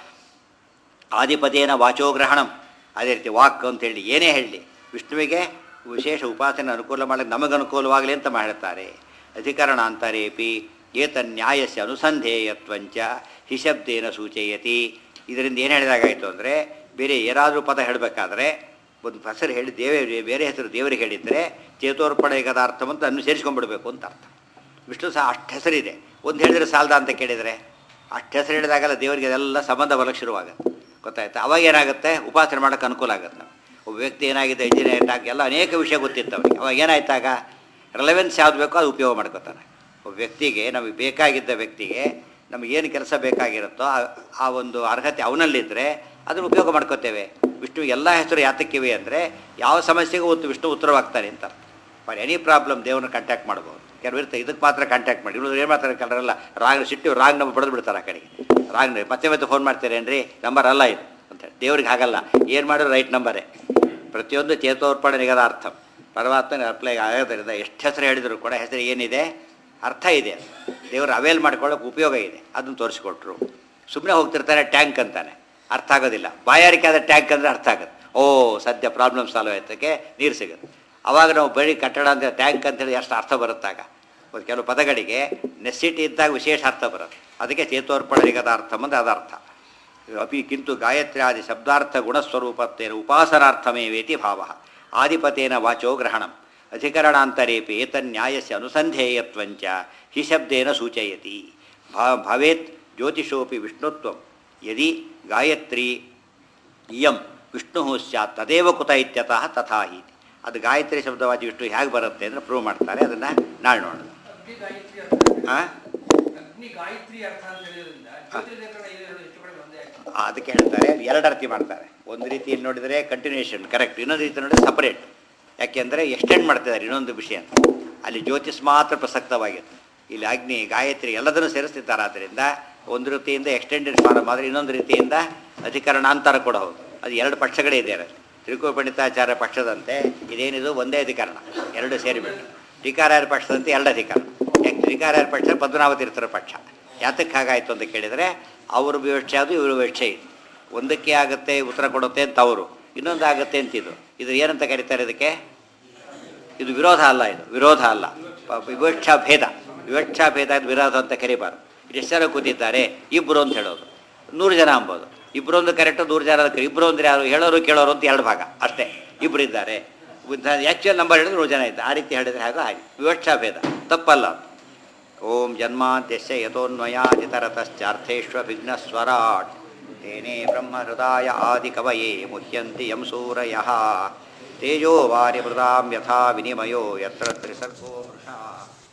Speaker 1: ಆದಿಪದೇನ ವಾಚೋಗ್ರಹಣಂ ಅದೇ ರೀತಿ ವಾಕ್ ಅಂತೇಳಿ ಏನೇ ಹೇಳಲಿ ವಿಷ್ಣುವಿಗೆ ವಿಶೇಷ ಉಪಾಸನೆ ಅನುಕೂಲ ಮಾಡಲಿಕ್ಕೆ ನಮಗೆ ಅನುಕೂಲವಾಗಲಿ ಅಂತ ಮಾಡುತ್ತಾರೆ ಅಧಿಕರಣಾಂತರೇಪಿ ಏತನ್ಯಾಯಸ್ಯ ಅನುಸಂಧೇಯತ್ವಂಚ ಹಿಶಬ್ದೇನ ಸೂಚಯತಿ ಇದರಿಂದ ಏನು ಹೇಳಿದಾಗಾಯಿತು ಅಂದರೆ ಬೇರೆ ಏನಾದರೂ ಪದ ಹೇಳಬೇಕಾದ್ರೆ ಒಂದು ಹೆಸರು ಹೇಳಿ ದೇವೇ ಬೇರೆ ಹೆಸರು ದೇವರಿಗೆ ಹೇಳಿದರೆ ಚೇತೋರ್ಪಣೆಗದ ಅರ್ಥವಂತ ಅನುಸರಿಸ್ಕೊಂಡ್ಬಿಡ್ಬೇಕು ಅಂತ ಅರ್ಥ ವಿಷ್ಣು ಸಹ ಅಷ್ಟು ಹೆಸರಿದೆ ಒಂದು ಹೇಳಿದ್ರೆ ಸಾಲದ ಅಂತ ಕೇಳಿದರೆ ಅಷ್ಟು ಹೆಸರು ಹೇಳಿದಾಗೆಲ್ಲ ದೇವರಿಗೆ ಅದೆಲ್ಲ ಸಂಬಂಧ ಬರಕ್ಕೆ ಶುರುವಾಗುತ್ತೆ ಗೊತ್ತಾಯ್ತಾ ಅವಾಗ ಏನಾಗುತ್ತೆ ಉಪಾಸನೆ ಮಾಡೋಕ್ಕೆ ಅನುಕೂಲ ಆಗುತ್ತೆ ನಮ್ಗೆ ಒಬ್ಬ ವ್ಯಕ್ತಿ ಏನಾಗಿದೆ ಇಂಜಿನಿಯರ್ ಆಗಿ ಎಲ್ಲ ಅನೇಕ ವಿಷಯ ಗೊತ್ತಿತ್ತು ಅವನಿಗೆ ಅವಾಗ ಏನಾಯ್ತಾಗ ರೆಲೆವೆನ್ಸ್ ಯಾವ್ದು ಬೇಕೋ ಅದು ಉಪಯೋಗ ಮಾಡ್ಕೋತಾನೆ ಒಬ್ಬ ವ್ಯಕ್ತಿಗೆ ನಮಗೆ ಬೇಕಾಗಿದ್ದ ವ್ಯಕ್ತಿಗೆ ನಮಗೇನು ಕೆಲಸ ಬೇಕಾಗಿರುತ್ತೋ ಆ- ಆ ಒಂದು ಅರ್ಹತೆ ಅವನಲ್ಲಿದ್ದರೆ ಅದನ್ನು ಉಪಯೋಗ ಮಾಡ್ಕೋತೇವೆ ವಿಷ್ಣುವಿಗೆ ಎಲ್ಲ ಹೆಸರು ಯಾತಕ್ಕಿವೆ ಅಂದರೆ ಯಾವ ಸಮಸ್ಯೆಗೂ ಉತ್ ವಿಷ್ಣು ಉತ್ತರವಾಗ್ತಾನೆ ಅಂತ ಫಾರ್ ಎನಿ ಪ್ರಾಬ್ಲಮ್ ದೇವ್ರನ್ನ ಕಾಂಟ್ಯಾಕ್ಟ್ ಮಾಡ್ಬೋದು ಕೆಲವು ಇರುತ್ತೆ ಇದಕ್ಕೆ ಮಾತ್ರ ಕಾಂಟ್ಯಾಕ್ಟ್ ಮಾಡಿ ಇವ್ರು ಏನು ಮಾಡ್ತಾರೆ ಕೆಲವರೆಲ್ಲ ರಾಗ್ ಸಿಟ್ಟು ರಾಗ್ ನಂಬರ್ ಬಡ್ದು ಬಿಡ್ತಾರೆ ಆ ಕಡೆಗೆ ರಾಗ್ ನಂಬರ್. ಮತ್ತೆ ಮತ್ತೆ ಫೋನ್ ಮಾಡ್ತೀರೇನ್ರಿ ನಂಬರ್ ಅಲ್ಲ ಇದು ಅಂತೇಳಿ ದೇವ್ರಿಗೆ ಹಾಗಲ್ಲ ಏನು ಮಾಡಿದ್ರು ರೈಟ್ ನಂಬರೇ ಪ್ರತಿಯೊಂದು ಚೇತೋರ್ಪಣೆ ನಿಗದ ಅರ್ಥ ಪರಮಾತ್ಮನ ಅಪ್ಲೈ ಆಗೋದ್ರಿಂದ ಎಷ್ಟು ಹೆಸರು ಹೇಳಿದ್ರು ಕೂಡ ಹೆಸರು ಏನಿದೆ ಅರ್ಥ ಇದೆ ದೇವರು ಅವೇಲ್ ಮಾಡ್ಕೊಳ್ಳೋಕೆ ಉಪಯೋಗ ಇದೆ ಅದನ್ನು ತೋರಿಸ್ಕೊಟ್ರು ಸುಮ್ಮನೆ ಹೋಗ್ತಿರ್ತಾರೆ ಟ್ಯಾಂಕ್ ಅಂತಾನೆ ಅರ್ಥ ಆಗೋದಿಲ್ಲ ಬಾಯಾರಿಕೆ ಆದ ಟ್ಯಾಂಕ್ ಅಂದರೆ ಅರ್ಥ ಆಗುತ್ತೆ ಓ ಸದ್ಯ ಪ್ರಾಬ್ಲಮ್ ಸಾಲ್ವ್ ಆಯ್ತಕ್ಕೆ ನೀರು ಸಿಗುತ್ತೆ ಅವಾಗ ನಾವು ಬರೀ ಕಟ್ಟಡ ಅಂತ ಟ್ಯಾಂಕ್ ಅಂತೇಳಿ ಎಷ್ಟು ಅರ್ಥ ಬರುತ್ತಾಗ ಒಂದು ಕೆಲವು ಪದಗಳಿಗೆ ನೆಸಿಟಿ ಇದ್ದಾಗ ವಿಶೇಷ ಅರ್ಥ ಬರುತ್ತೆ ಅದಕ್ಕೆ ಚೇತೋರ್ಪಣೆಗದ ಅರ್ಥ ಮುಂದೆ ಅದ ಅರ್ಥ ಅಪಿ ಕಿಂತು ಗಾಯತ್ರ್ಯಾದಿ ಶಬ್ದಾರ್ಥ ಗುಣಸ್ವರೂಪತ್ವೇನ ಉಪಾಸನಾರ್ಥಮೇವೇತಿ ಭಾವ ಆದಿಪತೇನ ವಾಚೋ ಗ್ರಹಣಂ ಅಧಿಕರಣಾಂತರೇಪಿ ಏತನ್ಯಾಯಸ್ಯ ಅನುಸಂಧೇಯತ್ವಂಚ ಹಿ ಶಬ್ದೇನ ಸೂಚಯತಿ ಭಾ ಭವೇತ್ ಜ್ಯೋತಿಷೋಪಿ ವಿಷ್ಣುತ್ವಂ ಯದಿ ಗಾಯತ್ರಿ ಇಯಂ ವಿಷ್ಣು ಸ್ಯಾತ್ ತದೇವ ಕುತ ಇತ್ಯತಃ ತಥಾ ಹೀತಿ ಅದು ಗಾಯತ್ರಿ ಶಬ್ದವಾದಿ ವಿಷ್ಣು ಹೇಗೆ ಬರುತ್ತೆ ಅಂದರೆ ಪ್ರೂವ್ ಮಾಡ್ತಾರೆ ಅದನ್ನು ನಾಳೆ ನೋಡೋಣ
Speaker 2: ಅಗ್ನಿ ಗಾಯತ್ರಿ ಅರ್ಥ
Speaker 1: ಹಾಂ
Speaker 2: ಅಗ್ನಿ ಗಾಯತ್ರಿ ಅರ್ಥ ಅಂತ ಹೇಳಿದ್ರಿಂದ ಜ್ಯೋತಿರ್ಲೇಖನ ಇವೆರಡು ಹೆಚ್ಚು ಕಡಿಮೆ ಒಂದೇ ಆಯ್ತು
Speaker 1: ಅದಕ್ಕೆ ಹೇಳ್ತಾರೆ ಎರಡು ಅರ್ಥ ಮಾಡ್ತಾರೆ ಒಂದು ರೀತಿಯಲ್ಲಿ ನೋಡಿದರೆ ಕಂಟಿನ್ಯೂಷನ್ ಕರೆಕ್ಟ್ ಇನ್ನೊಂದು ರೀತಿ ನೋಡಿದ್ರೆ ಸಪರೇಟ್ ಯಾಕೆಂದರೆ ಎಕ್ಸ್ಟೆಂಡ್ ಮಾಡ್ತಿದ್ದಾರೆ ಇನ್ನೊಂದು ವಿಷಯ ಅಲ್ಲಿ ಜ್ಯೋತಿಷ್ ಮಾತ್ರ ಪ್ರಸಕ್ತವಾಗಿತ್ತು ಇಲ್ಲಿ ಅಗ್ನಿ ಗಾಯತ್ರಿ ಎಲ್ಲದನ್ನು ಸೇರಿಸ್ತಿದ್ದಾರೆ ಆದ್ದರಿಂದ ಒಂದು ರೀತಿಯಿಂದ ಎಕ್ಸ್ಟೆಂಡೆಡ್ ಫಾರಮ್ ಆದರೆ ಇನ್ನೊಂದು ರೀತಿಯಿಂದ ಅಧಿಕರಣಾಂತರ ಕೂಡ ಹೌದು ಅದು ಎರಡು ಪಕ್ಷಗಳೇ ಇದೆ ಅದರಲ್ಲಿ ತ್ರಿಕೋಪಣಿತಾಚಾರ್ಯ ಪಕ್ಷದಂತೆ ಇದೇನಿದು ಒಂದೇ ಅಧಿಕರಣ ಎರಡು ಸೇರಿಬಿಟ್ಟು ಟೀಕಾರಾಯರ ಪಕ್ಷದಂತೆ ಎರಡು ಅಧಿಕಾರ ಯಾಕೆ ತ್ರಿಕಾರಾಯರ ಪಕ್ಷ ಪದ್ಮನಾಭ ತೀರ್ಥರ ಪಕ್ಷ ಯಾತಕ್ಕೆ ಹಾಗಾಯಿತು ಅಂತ ಕೇಳಿದರೆ ಅವ್ರ ವಿವಕ್ಷೆ ಅದು ಇವ್ರ ವಿವಕ್ಷೆ ಇದು ಒಂದಕ್ಕೆ ಆಗುತ್ತೆ ಉತ್ತರ ಕೊಡುತ್ತೆ ಅಂತ ಅವರು ಇನ್ನೊಂದು ಆಗುತ್ತೆ ಅಂತ ಇದು ಇದು ಏನಂತ ಕರೀತಾರೆ ಇದಕ್ಕೆ ಇದು ವಿರೋಧ ಅಲ್ಲ ಇದು ವಿರೋಧ ಅಲ್ಲ ಪ- ವಿವಕ್ಷಾ ಭೇದ ವಿವಕ್ಷಾ ಭೇದ ಇದು ವಿರೋಧ ಅಂತ ಕರಿಬಾರ್ದು ಎಷ್ಟು ಜನ ಕೂತಿದ್ದಾರೆ ಇಬ್ಬರು ಅಂತ ಹೇಳೋದು ನೂರು ಜನ ಅಂಬೋದು ಇಬ್ಬರು ಒಂದು ಕರೆಕ್ಟು ನೂರು ಜನ ಕರೆ ಇಬ್ಬರು ಅಂದ್ರೆ ಯಾರು ಹೇಳೋರು ಕೇಳೋರು ಅಂತ ಎರಡು ಭಾಗ ಅಷ್ಟೇ ಇಬ್ಬರು ಇದ್ದಾರೆ ಆ್ಯಕ್ಚುಯಲ್ ನಂಬರ್ ಹೇಳಿದ್ರೆ ನೂರು ಜನ ಇದ್ದಾರೆ ಆ ರೀತಿ ಹೇಳಿದ್ರೆ ಹಾಗೆ ಹಾಗೆ ವಿವಕ್ಷಾ ಭೇದ ತಪ್ಪಲ್ಲ ಅದು. ಓಂ ಜನ್ಮಾದ್ಯಸ್ಯ ಯಥೋನ್ಮಯಾದಿತರತಶ್ಚಾರ್ಥೇಷ್ವಭಿಘ್ನಸ್ವರಾಟ್ ತೇನೇ ಬ್ರಹ್ಮಹೃದಾಯ ಆದಿಕವಯೇ ಮುಹ್ಯಂತಿ ಯಂ ಸೂರಯಃ ತೇಜೋ ವಾರ್ಯಮೃದಾಂ ಯಥಾ ವಿನಿಮಯೋ ಯತ್ರ ತ್ರಿಸರ್ಗೋ ವೃಷಾ